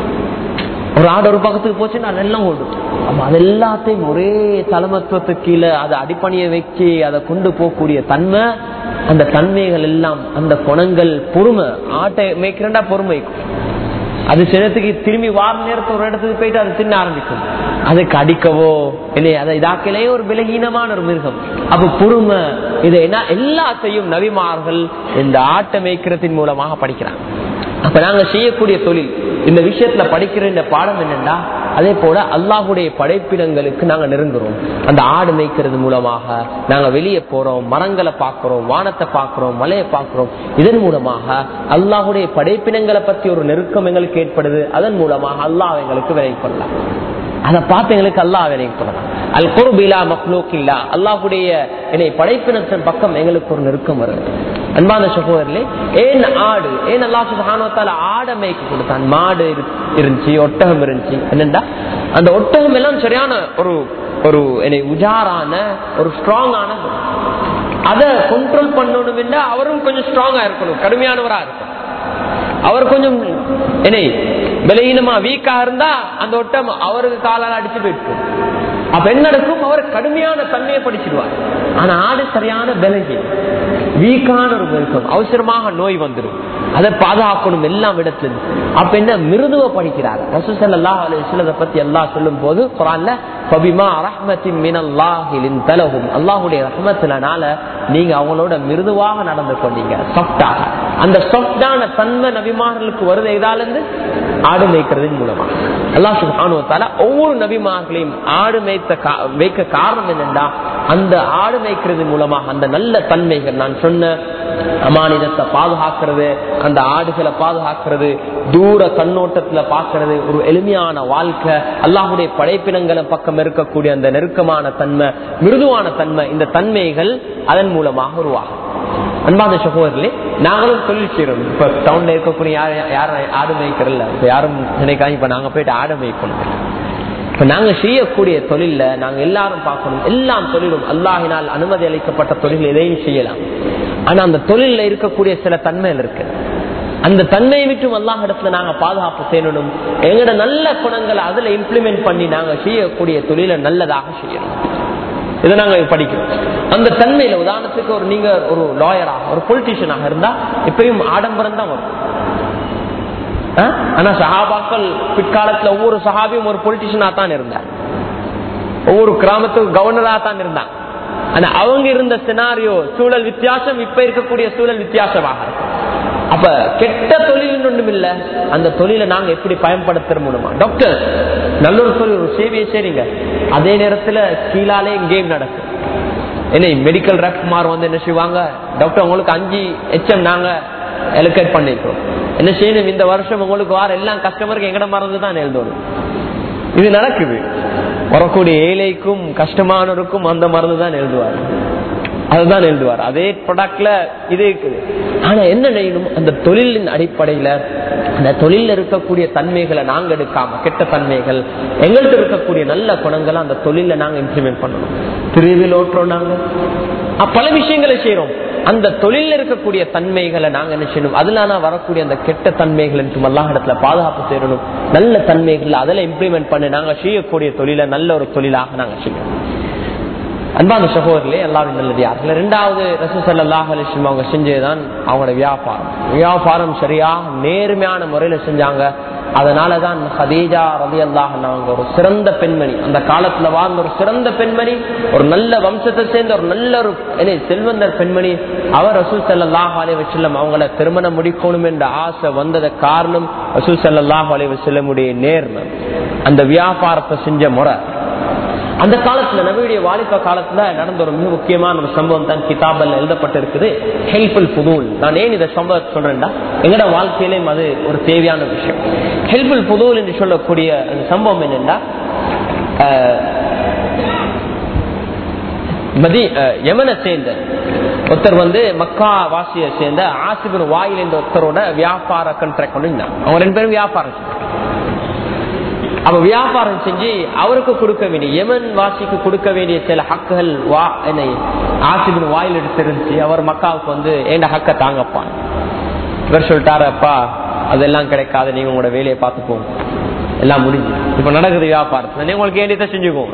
ஒரு ஆடு ஒரு பக்கத்துக்கு போச்சுன்னா அதெல்லாம் ஓடும் அப்ப அது எல்லாத்தையும் ஒரே தலைமத்துவத்துக்கு கீழே அதை அடிப்பணிய வச்சு அதை கொண்டு போகக்கூடிய தன்மை அந்த தன்மைகள் எல்லாம் அந்த குணங்கள் பொறுமை ஆட்டை மேய்க்கிறண்டா பொறுமை அது சிலத்துக்கு திரும்பி வார நேரத்தில் ஒரு இடத்துக்கு போயிட்டு அதை தின்ன ஆரம்பிக்கும் அதுக்கு அடிக்கவோ இல்லை அதை இதாக்கலே ஒரு விலகீனமான ஒரு மிருகம் அப்ப பொறுமை இதை என்ன எல்லாத்தையும் நபிமார்கள் இந்த ஆட்டை மேய்க்கிறதின் மூலமாக படிக்கிறாங்க அப்ப நாங்க செய்யக்கூடிய தொழில் இந்த விஷயத்துல படிக்கிற இந்த பாடம் என்னன்னா அதே போல அல்லாஹுடைய படைப்பினங்களுக்கு நாங்க நெருங்குறோம் அந்த ஆடு மேய்க்கிறது மூலமாக நாங்க வெளியே போறோம் மரங்களை பார்க்கிறோம் வானத்தை பார்க்கிறோம் மலையை பார்க்கிறோம் இதன் மூலமாக அல்லாஹுடைய படைப்பினங்களை பத்தி ஒரு நெருக்கம் எங்களுக்கு ஏற்படுது அதன் மூலமாக அல்லாஹ் எங்களுக்கு விளைவிப்படலாம் அதை பார்த்து எங்களுக்கு அல்லாஹ் விளைவிப்படலாம் அல் குருபிலா மக்லூக் இல்லா அல்லாஹுடைய என்னை படைப்பினத்தின் பக்கம் எங்களுக்கு ஒரு நெருக்கம் வருது அன்பான சகோதரர்களே ஏன் ஆடு ஏன் அல்லா சுபானத்தால ஆடை மேய்க்க கொடுத்தான் மாடு இரு- இருந்துச்சு ஒட்டகம் இருந்துச்சு என்னண்டா அந்த ஒட்டகம் எல்லாம் சரியான ஒரு ஒரு என்னை உஜாரான ஒரு ஸ்ட்ராங்கான அதை கண்ட்ரோல் பண்ணணும்னா அவரும் கொஞ்சம் ஸ்ட்ராங்கா இருக்கணும் கடுமையானவரா இருக்கணும் அவர் கொஞ்சம் என்னை பலகீனமா வீக்கா இருந்தா அந்த ஒட்டம் அவருக்கு காலால் அடிச்சு போயிட்டு அப்ப என்ன நடக்கும் அவர் கடுமையான தன்மையை படிச்சிடுவார் ஆனா ஆடு சரியான பலகீனம் வீக்கான ஒரு மிருகம் அவசரமாக நோய் வந்துடும் அதை பாதுகாக்கணும் எல்லாம் இடத்துல அப்ப என்ன மிருதுவ படிக்கிறார் ரசூசல்லா சிலதை பத்தி எல்லாம் சொல்லும் போது குரான்ல பபிமா ரஹ்மத்தின் மினல்லாஹிலின் தலகும் அல்லாஹுடைய ரஹ்மத்தினால நீங்க அவங்களோட மிருதுவாக நடந்து கொண்டீங்க சாஃப்டாக அந்த சாஃப்டான தன்மை நபிமார்களுக்கு வருது இதால இருந்து ஆடு மேய்க்கிறதின் மூலமா அல்லாஹ் சுபானுவத்தால ஒவ்வொரு நபிமார்களையும் ஆடு மேய்த்த கா- மேய்க்க காரணம் என்னென்றா அந்த ஆடு மேய்க்கிறது மூலமாக அந்த நல்ல தன்மைகள் நான் சொன்ன அமானிதத்தை பாதுகாக்கிறது அந்த ஆடுகளை பாதுகாக்கிறது தூர கண்ணோட்டத்துல பாக்குறது ஒரு எளிமையான வாழ்க்கை அல்லாஹுடைய படைப்பினங்களை பக்கம் இருக்கக்கூடிய அந்த நெருக்கமான தன்மை மிருதுவான தன்மை இந்த தன்மைகள் அதன் மூலமாக உருவாகும் அன்பாத சகோதரர்களே நாங்களும் தொழில் செய்யறோம் இப்ப டவுன்ல இருக்கக்கூடிய யார் யாரும் ஆடு மேய்க்கிறல்ல இப்ப யாரும் நினைக்காங்க இப்ப நாங்க போயிட்டு ஆடு மேய்க்கணும் இப்ப நாங்க செய்யக்கூடிய தொழில நாங்க எல்லாரும் பார்க்கணும் எல்லாம் தொழிலும் அல்லாஹினால் அனுமதி அளிக்கப்பட்ட தொழில் எதையும் செய்யலாம் ஆனா அந்த தொழில இருக்கக்கூடிய சில தன்மைகள் இருக்கு அந்த தன்மையை விட்டும் அல்லாஹ் இடத்துல நாங்க பாதுகாப்பு செய்யணும் எங்களோட நல்ல குணங்களை அதுல இம்ப்ளிமெண்ட் பண்ணி நாங்க செய்யக்கூடிய தொழிலை நல்லதாக செய்யணும் இதை நாங்க படிக்கிறோம் அந்த தன்மையில உதாரணத்துக்கு ஒரு நீங்க ஒரு லாயராக ஒரு பொலிட்டீஷியனாக இருந்தா இப்பயும் ஆடம்பரம் தான் வரும் ஆனா சஹாபாக்கள் பிற்காலத்துல ஒவ்வொரு சஹாபியும் ஒரு பொலிட்டிஷியனா தான் இருந்தார் ஒவ்வொரு கிராமத்துக்கு கவர்னரா தான் இருந்தாங்க ஆனா அவங்க இருந்த சினாரியோ சூழல் வித்தியாசம் இப்ப இருக்கக்கூடிய சூழல் வித்தியாசமாக இருக்கு அப்ப கெட்ட தொழில் ஒன்றும் இல்ல அந்த தொழிலை நாங்க எப்படி பயன்படுத்த முடியுமா டாக்டர் நல்ல ஒரு தொழில் ஒரு சேவையை செய்றீங்க அதே நேரத்துல கீழாலே கேம் நடக்கும் என்ன மெடிக்கல் ரெப்மார் வந்து என்ன செய்வாங்க டாக்டர் உங்களுக்கு அஞ்சு எச்எம் நாங்க எலோகேட் பண்ணிருக்கோம் என்ன செய்யணும் இந்த வருஷம் உங்களுக்கு வார எல்லாம் கஸ்டமருக்கு எங்கட மறந்து தான் எழுதணும் இது நடக்குது வரக்கூடிய ஏழைக்கும் கஷ்டமானவருக்கும் அந்த மருந்து தான் எழுதுவார் அதுதான் எழுதுவார் அதே ப்ராடக்ட்ல இது இருக்குது ஆனா என்ன செய்யணும் அந்த தொழிலின் அடிப்படையில அந்த தொழில இருக்கக்கூடிய தன்மைகளை நாங்க எடுக்காம கெட்ட தன்மைகள் எங்கள்கிட்ட இருக்கக்கூடிய நல்ல குணங்களை அந்த தொழில நாங்க இம்ப்ளிமெண்ட் பண்ணணும் திருவில் ஓட்டுறோம் நாங்க பல விஷயங்களை செய்யறோம் அந்த தொழில இருக்கக்கூடிய தன்மைகளை நாங்க என்ன செய்யணும் அதுல வரக்கூடிய அந்த கெட்ட தன்மைகள் எல்லா இடத்துல பாதுகாப்பு செய்யணும் நல்ல தன்மைகள் அதில் இம்ப்ளிமெண்ட் பண்ணி நாங்க செய்யக்கூடிய தொழில நல்ல ஒரு தொழிலாக நாங்க செய்யணும் அன்பான சகோதரர்களே எல்லாரும் நல்லது யாருல ரெண்டாவது ரசூசல்லாஹ் அலிஸ்லம் அவங்க செஞ்சதுதான் அவங்களோட வியாபாரம் வியாபாரம் சரியா நேர்மையான முறையில செஞ்சாங்க அதனாலதான் ஹதீஜா ரதி அல்லாஹ் அவங்க ஒரு சிறந்த பெண்மணி அந்த காலத்துல வாழ்ந்த ஒரு சிறந்த பெண்மணி ஒரு நல்ல வம்சத்தை சேர்ந்த ஒரு நல்ல ஒரு செல்வந்தர் பெண்மணி அவர் ரசூல் சல்லாஹ் அலி வசல்லம் அவங்கள திருமணம் முடிக்கணும் என்ற ஆசை வந்தத காரணம் ரசூல் சல்லாஹ் அலி வசல்லமுடைய நேர்மை அந்த வியாபாரத்தை செஞ்ச முறை அந்த காலத்துல நபியுடைய வாலிப காலத்துல நடந்த ஒரு மிக முக்கியமான ஒரு சம்பவம் தான் கிதாபல் எழுதப்பட்டிருக்குது ஹெல்ப்ஃபுல் புதூல் நான் ஏன் இந்த சம்பவத்தை சொல்றேன்டா எங்கட வாழ்க்கையிலும் அது ஒரு தேவையான விஷயம் ஹெல்ப்ஃபுல் புதூல் என்று சொல்லக்கூடிய அந்த சம்பவம் என்னன்னா மதி யமனை சேர்ந்த ஒருத்தர் வந்து மக்கா வாசிய சேர்ந்த ஆசிபர் வாயில் என்ற ஒருத்தரோட வியாபார கண்ட்ராக்ட் கொண்டு அவங்க ரெண்டு பேரும் வியாபாரம் அப்ப வியாபாரம் செஞ்சு அவருக்கு கொடுக்க வேண்டிய யமன் வாசிக்கு கொடுக்க வேண்டிய சில ஹக்குகள் வா என்னை ஆசிபின் வாயில் எடுத்திருந்துச்சு அவர் மக்காவுக்கு வந்து ஏண்ட ஹக்க தாங்கப்பான் இவர் சொல்லிட்டாரு அப்பா அதெல்லாம் கிடைக்காது நீங்க உங்களோட வேலையை பார்த்துக்கோங்க எல்லாம் முடிஞ்சு இப்ப நடக்குது வியாபாரத்துல நீங்க உங்களுக்கு வேண்டியதை செஞ்சுக்கோங்க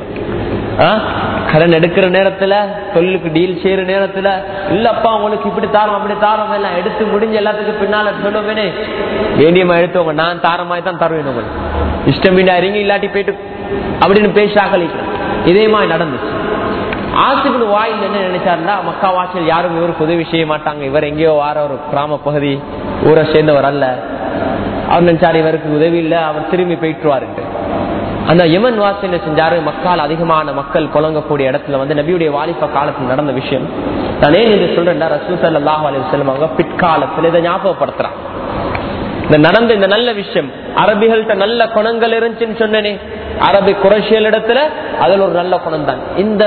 கடன் எடுக்கிற நேரத்துல தொழிலுக்கு டீல் செய்யற நேரத்துல இல்லப்பா உங்களுக்கு இப்படி தாரம் அப்படி தாரம் எல்லாம் எடுத்து முடிஞ்ச எல்லாத்துக்கும் பின்னால சொல்லுவேனே வேண்டியமா எடுத்தவங்க நான் தாரமாய் தான் தருவேன் உங்களுக்கு இஷ்டம் இறங்கி இல்லாட்டி போயிட்டு அப்படின்னு பேசாக்கள் இதே மாதிரி நடந்துச்சு ஆசிபின் வாயில் என்ன நினைச்சாருன்னா மக்கா வாசல் யாரும் இவருக்கு உதவி செய்ய மாட்டாங்க இவர் எங்கேயோ வார ஒரு கிராம பகுதி ஊரை சேர்ந்தவர் அல்ல அவர் நினைச்சாரு இவருக்கு உதவி இல்லை அவர் திரும்பி போயிட்டுருவாருட்டு அந்த யமன் வாசி என்ன செஞ்சாரு மக்கள் அதிகமான மக்கள் புழங்கக்கூடிய இடத்துல வந்து நபியுடைய வாலிப காலத்தில் நடந்த விஷயம் நான் ஏன் இது சொல்றேன்டா ரசூசல் அல்லாஹ் அலி அவங்க பிற்காலத்தில் இதை ஞாபகப்படுத்துறான் இந்த நடந்த இந்த நல்ல விஷயம் அரபிகள்கிட்ட நல்ல குணங்கள் இருந்துச்சுன்னு சொன்னனே அரபி குரேஷியல் இடத்துல அதுல ஒரு நல்ல குணம் தான் இந்த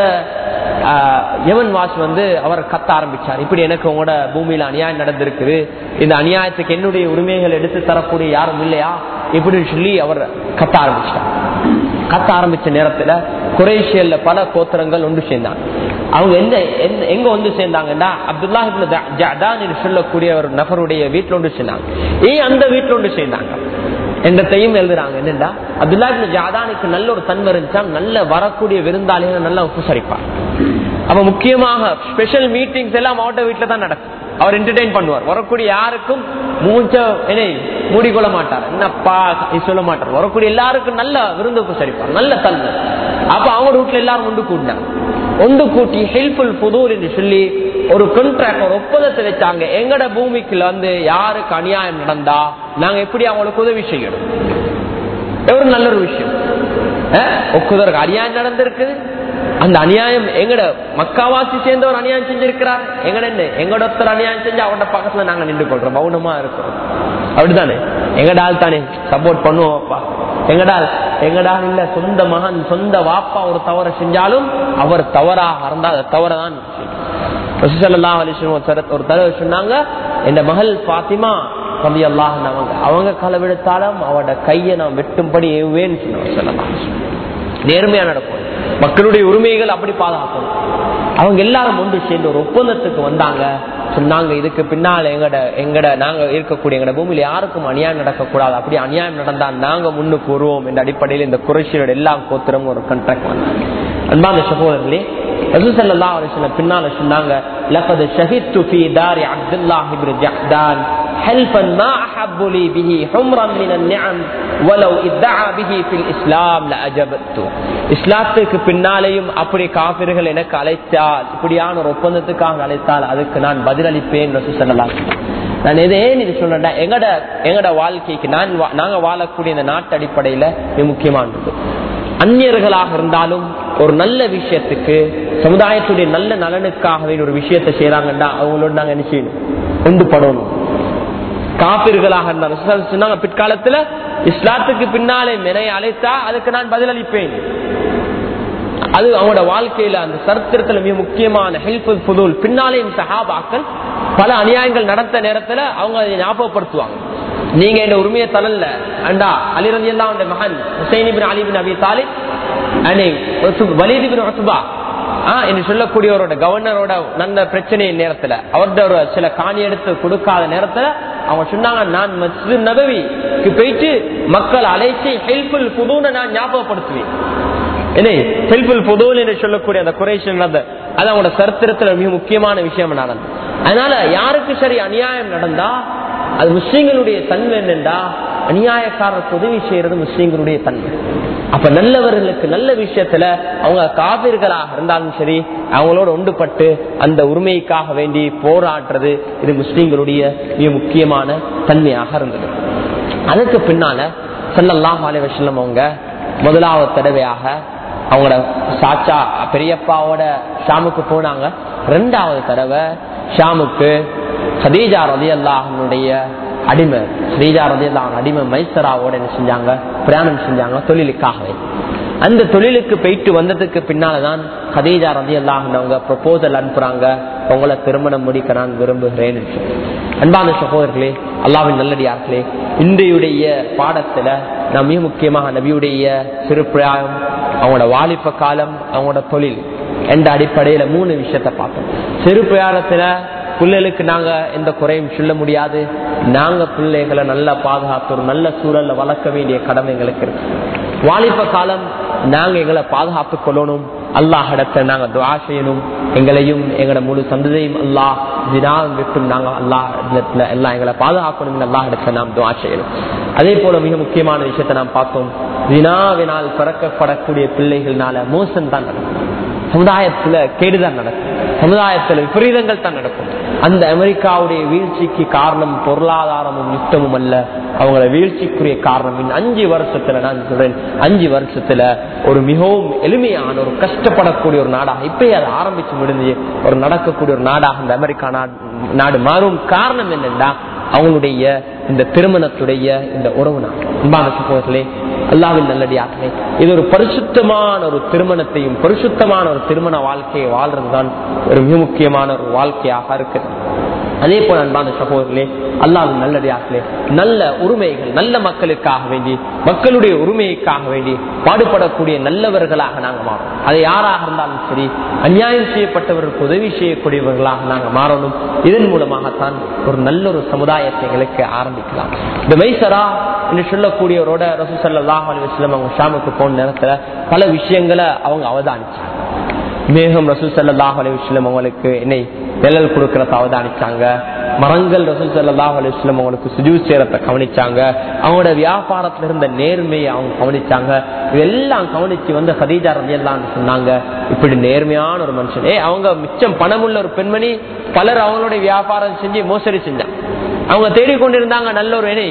யமன் வாஸ் வந்து அவர் கத்த ஆரம்பிச்சார் இப்படி எனக்கு உங்களோட பூமியில அநியாயம் நடந்திருக்குது இந்த அநியாயத்துக்கு என்னுடைய உரிமைகள் எடுத்து தரக்கூடிய யாரும் இல்லையா இப்படி சொல்லி அவர் கத்த ஆரம்பிச்சார் கத்த ஆரம்பிச்ச நேரத்துல குரேஷியல்ல பல கோத்திரங்கள் ஒன்று சேர்ந்தாங்க அவங்க எந்த எங்க வந்து சேர்ந்தாங்கன்னா அப்துல்லா ஜாதான் சொல்லக்கூடிய ஒரு நபருடைய வீட்டுல ஒன்று சேர்ந்தாங்க ஏன் அந்த வீட்டுல ஒன்று சேர்ந்தாங்க என்றத்தையும் எழுதுறாங்க என்னண்டா அப்துல்லா ஜாதானுக்கு நல்ல ஒரு தன்மை இருந்துச்சா நல்ல வரக்கூடிய விருந்தாளிகளை நல்லா உபசரிப்பார் அப்ப முக்கியமாக ஸ்பெஷல் மீட்டிங்ஸ் எல்லாம் அவட்ட வீட்டுல தான் நடக்கும் அவர் என்டர்டைன் பண்ணுவார் வரக்கூடிய யாருக்கும் மூச்ச என்ன மூடிக்கொள்ள மாட்டார் என்னப்பா சொல்ல மாட்டார் வரக்கூடிய எல்லாருக்கும் நல்ல விருந்து உபசரிப்பார் நல்ல தன்மை அப்ப அவங்க வீட்டுல எல்லாரும் ஒன்று கூட்டினாங்க ஒன்று கூட்டி ஹெல்ப்ஃபுல் புதூர் என்று சொல்லி ஒரு கான்ட்ராக்ட் ஒரு ஒப்பந்தத்தை வச்சாங்க எங்கட பூமிக்குள்ள வந்து யாருக்கு அநியாயம் நடந்தா நாங்க எப்படி அவங்களுக்கு உதவி செய்யணும் ஒரு நல்ல ஒரு விஷயம் ஒக்குதற்கு அநியாயம் நடந்திருக்குது அந்த அநியாயம் எங்கட மக்காவாசி சேர்ந்தவர் அநியாயம் செஞ்சிருக்கிறார் எங்கட என்ன எங்கட ஒருத்தர் அநியாயம் செஞ்சு அவட பக்கத்துல நாங்க நின்று கொள்றோம் மௌனமா இருக்கிறோம் அப்படித்தானே எங்கடால் தானே சப்போர்ட் பண்ணுவோம்ப்பா எங்கடால் எங்கடால் இல்ல சொந்த மகன் சொந்த வாப்பா ஒரு தவறு செஞ்சாலும் அவர் தவறாக இருந்தால் அது தவறதான் ஒரு தடவை சொன்னாங்க என் மகள் பாத்திமா கவி அல்லாஹ் அவங்க அவங்க களவெடுத்தாலும் அவட கையை நான் வெட்டும்படி ஏவேன்னு சொன்னாங்க நேர்மையா நடக்கும் மக்களுடைய உரிமைகள் அப்படி பாதுகாக்கணும் அவங்க எல்லாரும் ஒன்று சேர்ந்து ஒரு ஒப்பந்தத்துக்கு வந்தாங்க சொன்னாங்க இதுக்கு பின்னால எங்கட எங்கட நாங்க இருக்கக்கூடிய எங்கட பூமியில யாருக்கும் அநியாயம் நடக்கக்கூடாது அப்படி அநியாயம் நடந்தா நாங்க முன்னுக்கு வருவோம் என்ற அடிப்படையில் இந்த குறைஷியோட எல்லா கோத்திரமும் ஒரு கண்ட்ராக்ட் வந்தாங்க அன்பான சகோதரர்களே ரசூசல்லா அலிஸ்ல பின்னால சொன்னாங்க لقد شهدت في دار عبد الله بن جحدان حلفا ما احب لي به حمرا من النعم ولو ادعى به في الاسلام لاجبت இஸ்லாத்துக்கு பின்னாலேயும் அப்படி காபிர்கள் எனக்கு அழைத்தால் இப்படியான ஒரு ஒப்பந்தத்துக்காக அழைத்தால் அதுக்கு நான் பதிலளிப்பேன் ரசூசல்லா நான் எதே இது சொல்றேன் எங்கட எங்கட வாழ்க்கைக்கு நான் நாங்க வாழக்கூடிய இந்த நாட்டு அடிப்படையில இது முக்கியமானது அந்நியர்களாக இருந்தாலும் ஒரு நல்ல விஷயத்துக்கு சமுதாயத்துடைய நல்ல நலனுக்காகவே ஒரு விஷயத்தை செய்யறாங்கன்னா அவங்களோட நாங்க என்ன செய்யணும் ஒன்றுபடணும் காப்பிர்களாக இருந்தாலும் சொன்னாங்க பிற்காலத்துல இஸ்லாத்துக்கு பின்னாலே மெனையை அழைத்தா அதுக்கு நான் பதிலளிப்பேன் அது அவங்களோட வாழ்க்கையில அந்த சரித்திரத்துல மிக முக்கியமான ஹெல்ப்ஃபுல் புதூல் பின்னாலேயும் சஹாபாக்கள் பல அநியாயங்கள் நடத்த நேரத்துல அவங்க அதை ஞாபகப்படுத்துவாங்க நீங்க இந்த உரிமையை தரல அண்டா அலிரதி எல்லாம் மகன் ஹுசைனிபின் அலிபின் அபி தாலிப் வலிதிபின் ஒசுபா என்று சொல்லக்கூடியவரோட கவர்னரோட நல்ல பிரச்சனை நேரத்துல அவர்கிட்ட ஒரு சில காணி எடுத்து கொடுக்காத நேரத்துல அவங்க சொன்னாங்க நான் மஸ்ஜித் நபவிக்கு போயிட்டு மக்கள் அழைச்சி ஹெல்ப்ஃபுல் புதுன்னு நான் ஞாபகப்படுத்துவேன் என்ன ஹெல்ப்ஃபுல் புதுன்னு என்று சொல்லக்கூடிய அந்த குறைஷன் அது அவங்களோட சரித்திரத்துல மிக முக்கியமான விஷயம் நடந்தது அதனால யாருக்கு சரி அநியாயம் நடந்தா அது முஸ்லீம்களுடைய தன்மை என்னண்டா அநியாயக்காரருக்கு உதவி செய்யறது முஸ்லீம்களுடைய தன்மை அப்ப நல்லவர்களுக்கு நல்ல விஷயத்துல அவங்க காவிர்களாக இருந்தாலும் சரி அவங்களோட ஒன்றுபட்டு அந்த உரிமைக்காக வேண்டி போராடுறது இது முஸ்லீம்களுடைய மிக முக்கியமான தன்மையாக இருந்தது அதுக்கு பின்னால செல்லல்லாம் அலைவசல்லம் அவங்க முதலாவது தடவையாக அவங்களோட சாச்சா பெரியப்பாவோட ஷாமுக்கு போனாங்க ரெண்டாவது தடவை ஷாமுக்கு ஹதீஜா ரதி அல்லாஹனுடைய அடிமை ஹதீஜா ரதி அல்லாஹ் அடிமை மைசராவோட என்ன செஞ்சாங்க பிரயாணம் செஞ்சாங்க தொழிலுக்காகவே அந்த தொழிலுக்கு போயிட்டு வந்ததுக்கு பின்னாலதான் ஹதீஜா ரதி அல்லாஹனவங்க ப்ரொபோசல் அனுப்புறாங்க உங்களை திருமணம் முடிக்க நான் விரும்புகிறேன் அன்பான சகோதரர்களே அல்லாவின் நல்லடியார்களே இன்றையுடைய பாடத்துல நான் மிக முக்கியமாக நபியுடைய சிறுப்பிராயம் அவங்களோட வாலிப காலம் அவங்களோட தொழில் என்ற அடிப்படையில மூணு விஷயத்த பார்த்தோம் சிறு பிரயாணத்துல பிள்ளைகளுக்கு நாங்க எந்த குறையும் சொல்ல முடியாது நாங்க பிள்ளைகளை நல்லா பாதுகாத்து ஒரு நல்ல சூழல்ல வளர்க்க வேண்டிய கடமை எங்களுக்கு இருக்கு வாலிப காலம் நாங்க எங்களை பாதுகாத்து கொள்ளணும் அல்லாஹ் இடத்தை நாங்க துவா செய்யணும் எங்களையும் எங்களோட முழு சந்ததையும் அல்லாஹ் தினாவும் விட்டும் நாங்க அல்லாஹ் இடத்துல எல்லாம் எங்களை பாதுகாக்கணும் அல்லாஹ் இடத்தை நாம் துவா செய்யணும் அதே போல மிக முக்கியமான விஷயத்தை நாம் பார்த்தோம் தினாவினால் பிறக்கப்படக்கூடிய பிள்ளைகள்னால மோசம் தான் நடக்கும் சமுதாயத்துல கேடுதான் நடக்கும் சமுதாயத்துல விபரீதங்கள் தான் நடக்கும் அந்த அமெரிக்காவுடைய வீழ்ச்சிக்கு காரணம் பொருளாதாரமும் யுத்தமும் அல்ல அவங்கள வீழ்ச்சிக்குரிய காரணம் அஞ்சு வருஷத்துல நான் சொல்றேன் அஞ்சு வருஷத்துல ஒரு மிகவும் எளிமையான ஒரு கஷ்டப்படக்கூடிய ஒரு நாடாக இப்பயே அதை ஆரம்பிச்சு முடிஞ்சு ஒரு நடக்கக்கூடிய ஒரு நாடாக இந்த அமெரிக்கா நாடு மாறும் காரணம் என்னன்னா அவங்களுடைய இந்த திருமணத்துடைய இந்த உறவு நாள் அன்பான சகோதரர்களே அல்லாவின் நல்லடியார்களே இது ஒரு பரிசுத்தமான ஒரு திருமணத்தையும் பரிசுத்தமான ஒரு திருமண வாழ்க்கையை வாழ்றதுதான் ஒரு மிக முக்கியமான ஒரு வாழ்க்கையாக இருக்கு அதே போல அன்பான சகோதரர்களே அல்லாவின் நல்லடியார்களே நல்ல உரிமைகள் நல்ல மக்களுக்காக வேண்டி மக்களுடைய உரிமைக்காக வேண்டி பாடுபடக்கூடிய நல்லவர்களாக நாங்க மாறோம் அது யாராக இருந்தாலும் சரி அநியாயம் செய்யப்பட்டவர்களுக்கு உதவி செய்யக்கூடியவர்களாக நாங்க மாறணும் இதன் மூலமாகத்தான் ஒரு நல்ல ஒரு சமுதாயத்தை எங்களுக்கு ஆரம்பிக்கலாம் இந்த மைசரா என்று சொல்லக்கூடியவரோட ரசூசல்லாஹ் அலிவஸ்லம் அவங்க ஷாமுக்கு போன நேரத்துல பல விஷயங்களை அவங்க அவதானிச்சாங்க மேகம் ரசூல் சல்லாஹ் அலிவஸ்லம் அவங்களுக்கு என்னை நிழல் கொடுக்கறத அவதானிச்சாங்க மரங்கள் ரசூல் சல்லாஹ் அலிவஸ்லம் அவங்களுக்கு சுஜூ சேரத்தை கவனிச்சாங்க அவங்களோட வியாபாரத்துல இருந்த நேர்மையை அவங்க கவனிச்சாங்க இதெல்லாம் கவனிச்சு வந்து ஹதீஜா ரதியெல்லாம் சொன்னாங்க இப்படி நேர்மையான ஒரு மனுஷன் ஏ அவங்க மிச்சம் பணமுள்ள ஒரு பெண்மணி பலர் அவங்களுடைய வியாபாரம் செஞ்சு மோசடி செஞ்சாங்க அவங்க தேடிக்கொண்டிருந்தாங்க நல்ல ஒரு இணை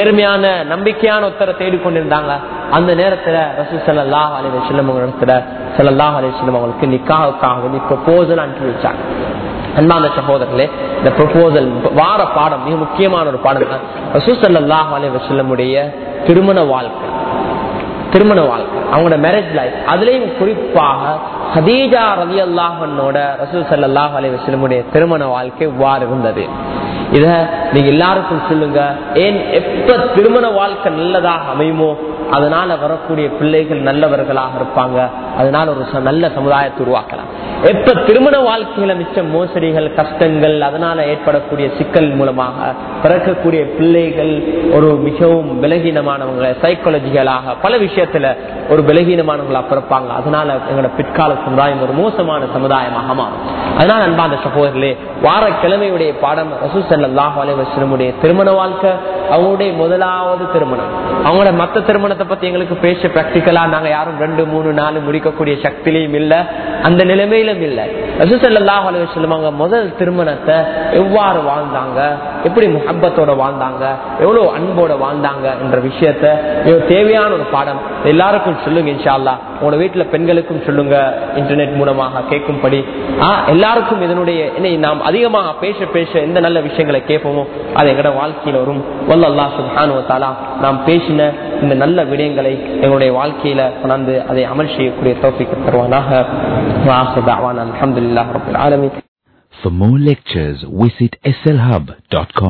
நேர்மையான நம்பிக்கையான ஒருத்தரை தேடிக்கொண்டிருந்தாங்க அந்த நேரத்துல ரசூசல்லா அலி வசல்லம் இடத்துல ஸல்லல்லாஹு அலைஹி வஸல்லம் அவங்களுக்கு நிக்காவுக்காக வேண்டி ப்ரொபோசல் அனுப்பி வச்சாங்க அன்பான சகோதரர்களே இந்த ப்ரொபோசல் வார பாடம் மிக முக்கியமான ஒரு பாடம் தான் ரசூல் ஸல்லல்லாஹு அலைஹி வஸல்லமுடைய திருமண வாழ்க்கை திருமண வாழ்க்கை அவங்களோட மேரேஜ் லைஃப் அதுலயும் குறிப்பாக ஹதீஜா ரதி அல்லாஹனோட ரசூல் சல்லாஹ் அலி வசலமுடைய திருமண வாழ்க்கை இவ்வாறு இருந்தது இத நீங்க எல்லாருக்கும் சொல்லுங்க ஏன் எப்ப திருமண வாழ்க்கை நல்லதாக அமையுமோ அதனால வரக்கூடிய பிள்ளைகள் நல்லவர்களாக இருப்பாங்க அதனால ஒரு ச- நல்ல சமுதாயத்தை உருவாக்கலாம் எப்ப திருமண வாழ்க்கையில மிச்ச மோசடிகள் கஷ்டங்கள் அதனால ஏற்படக்கூடிய சிக்கல் மூலமாக பிறக்கக்கூடிய பிள்ளைகள் ஒரு மிகவும் விலகீனமானவங்க சைக்காலஜிகளாக பல விஷயத்துல ஒரு விலகீனமானவங்களா பிறப்பாங்க அதனால எங்களோட பிற்கால சமுதாயம் ஒரு மோசமான சமுதாயமாக மாறும் அதனால அன்பாந்த சகோதரர்களே வார கிழமையுடைய பாடம் ரசூ சல்லாஹ் அலைவசனுடைய திருமண வாழ்க்கை அவங்களுடைய முதலாவது திருமணம் அவங்களோட மத்த திருமணத்தை பத்தி எங்களுக்கு பேச பிராக்டிக்கலா நாங்க யாரும் ரெண்டு மூணு நாலு முடிக்கக்கூடிய சக்திலையும் இல்ல அந்த நிலைமையிலும் இல்ல ரசூ சல்லாஹ் அலைவசல்லம் அவங்க முதல் திருமணத்தை எவ்வாறு வாழ்ந்தாங்க எப்படி முஹப்பத்தோட வாழ்ந்தாங்க எவ்வளவு அன்போட வாழ்ந்தாங்க என்ற விஷயத்த இது தேவையான ஒரு பாடம் எல்லாருக்கும் சொல்லுங்க இன்ஷா அல்லாஹ் உங்களோட வீட்டுல பெண்களுக்கும் சொல்லுங்க இன்டர்நெட் மூலமாக கேட்கும்படி ஆஹ் எல்லாருக்கும் இதனுடைய என்ன நாம் அதிகமாக பேச பேச எந்த நல்ல விஷயங்களை கேட்போமோ அது எங்களோட வாழ்க்கையில வரும் வல்லல்லா சுப்ஹானு வ தஆலா நாம் பேசின இந்த நல்ல விடயங்களை எங்களுடைய வாழ்க்கையில கொண்டாந்து அதை அமல் செய்யக்கூடிய தௌஃபீக் தருவானாக வாஹு தஅவானா அல்ஹம்துலில்லாஹி ரப்பில் ஆலமீன் For more lectures, visit slhub.com.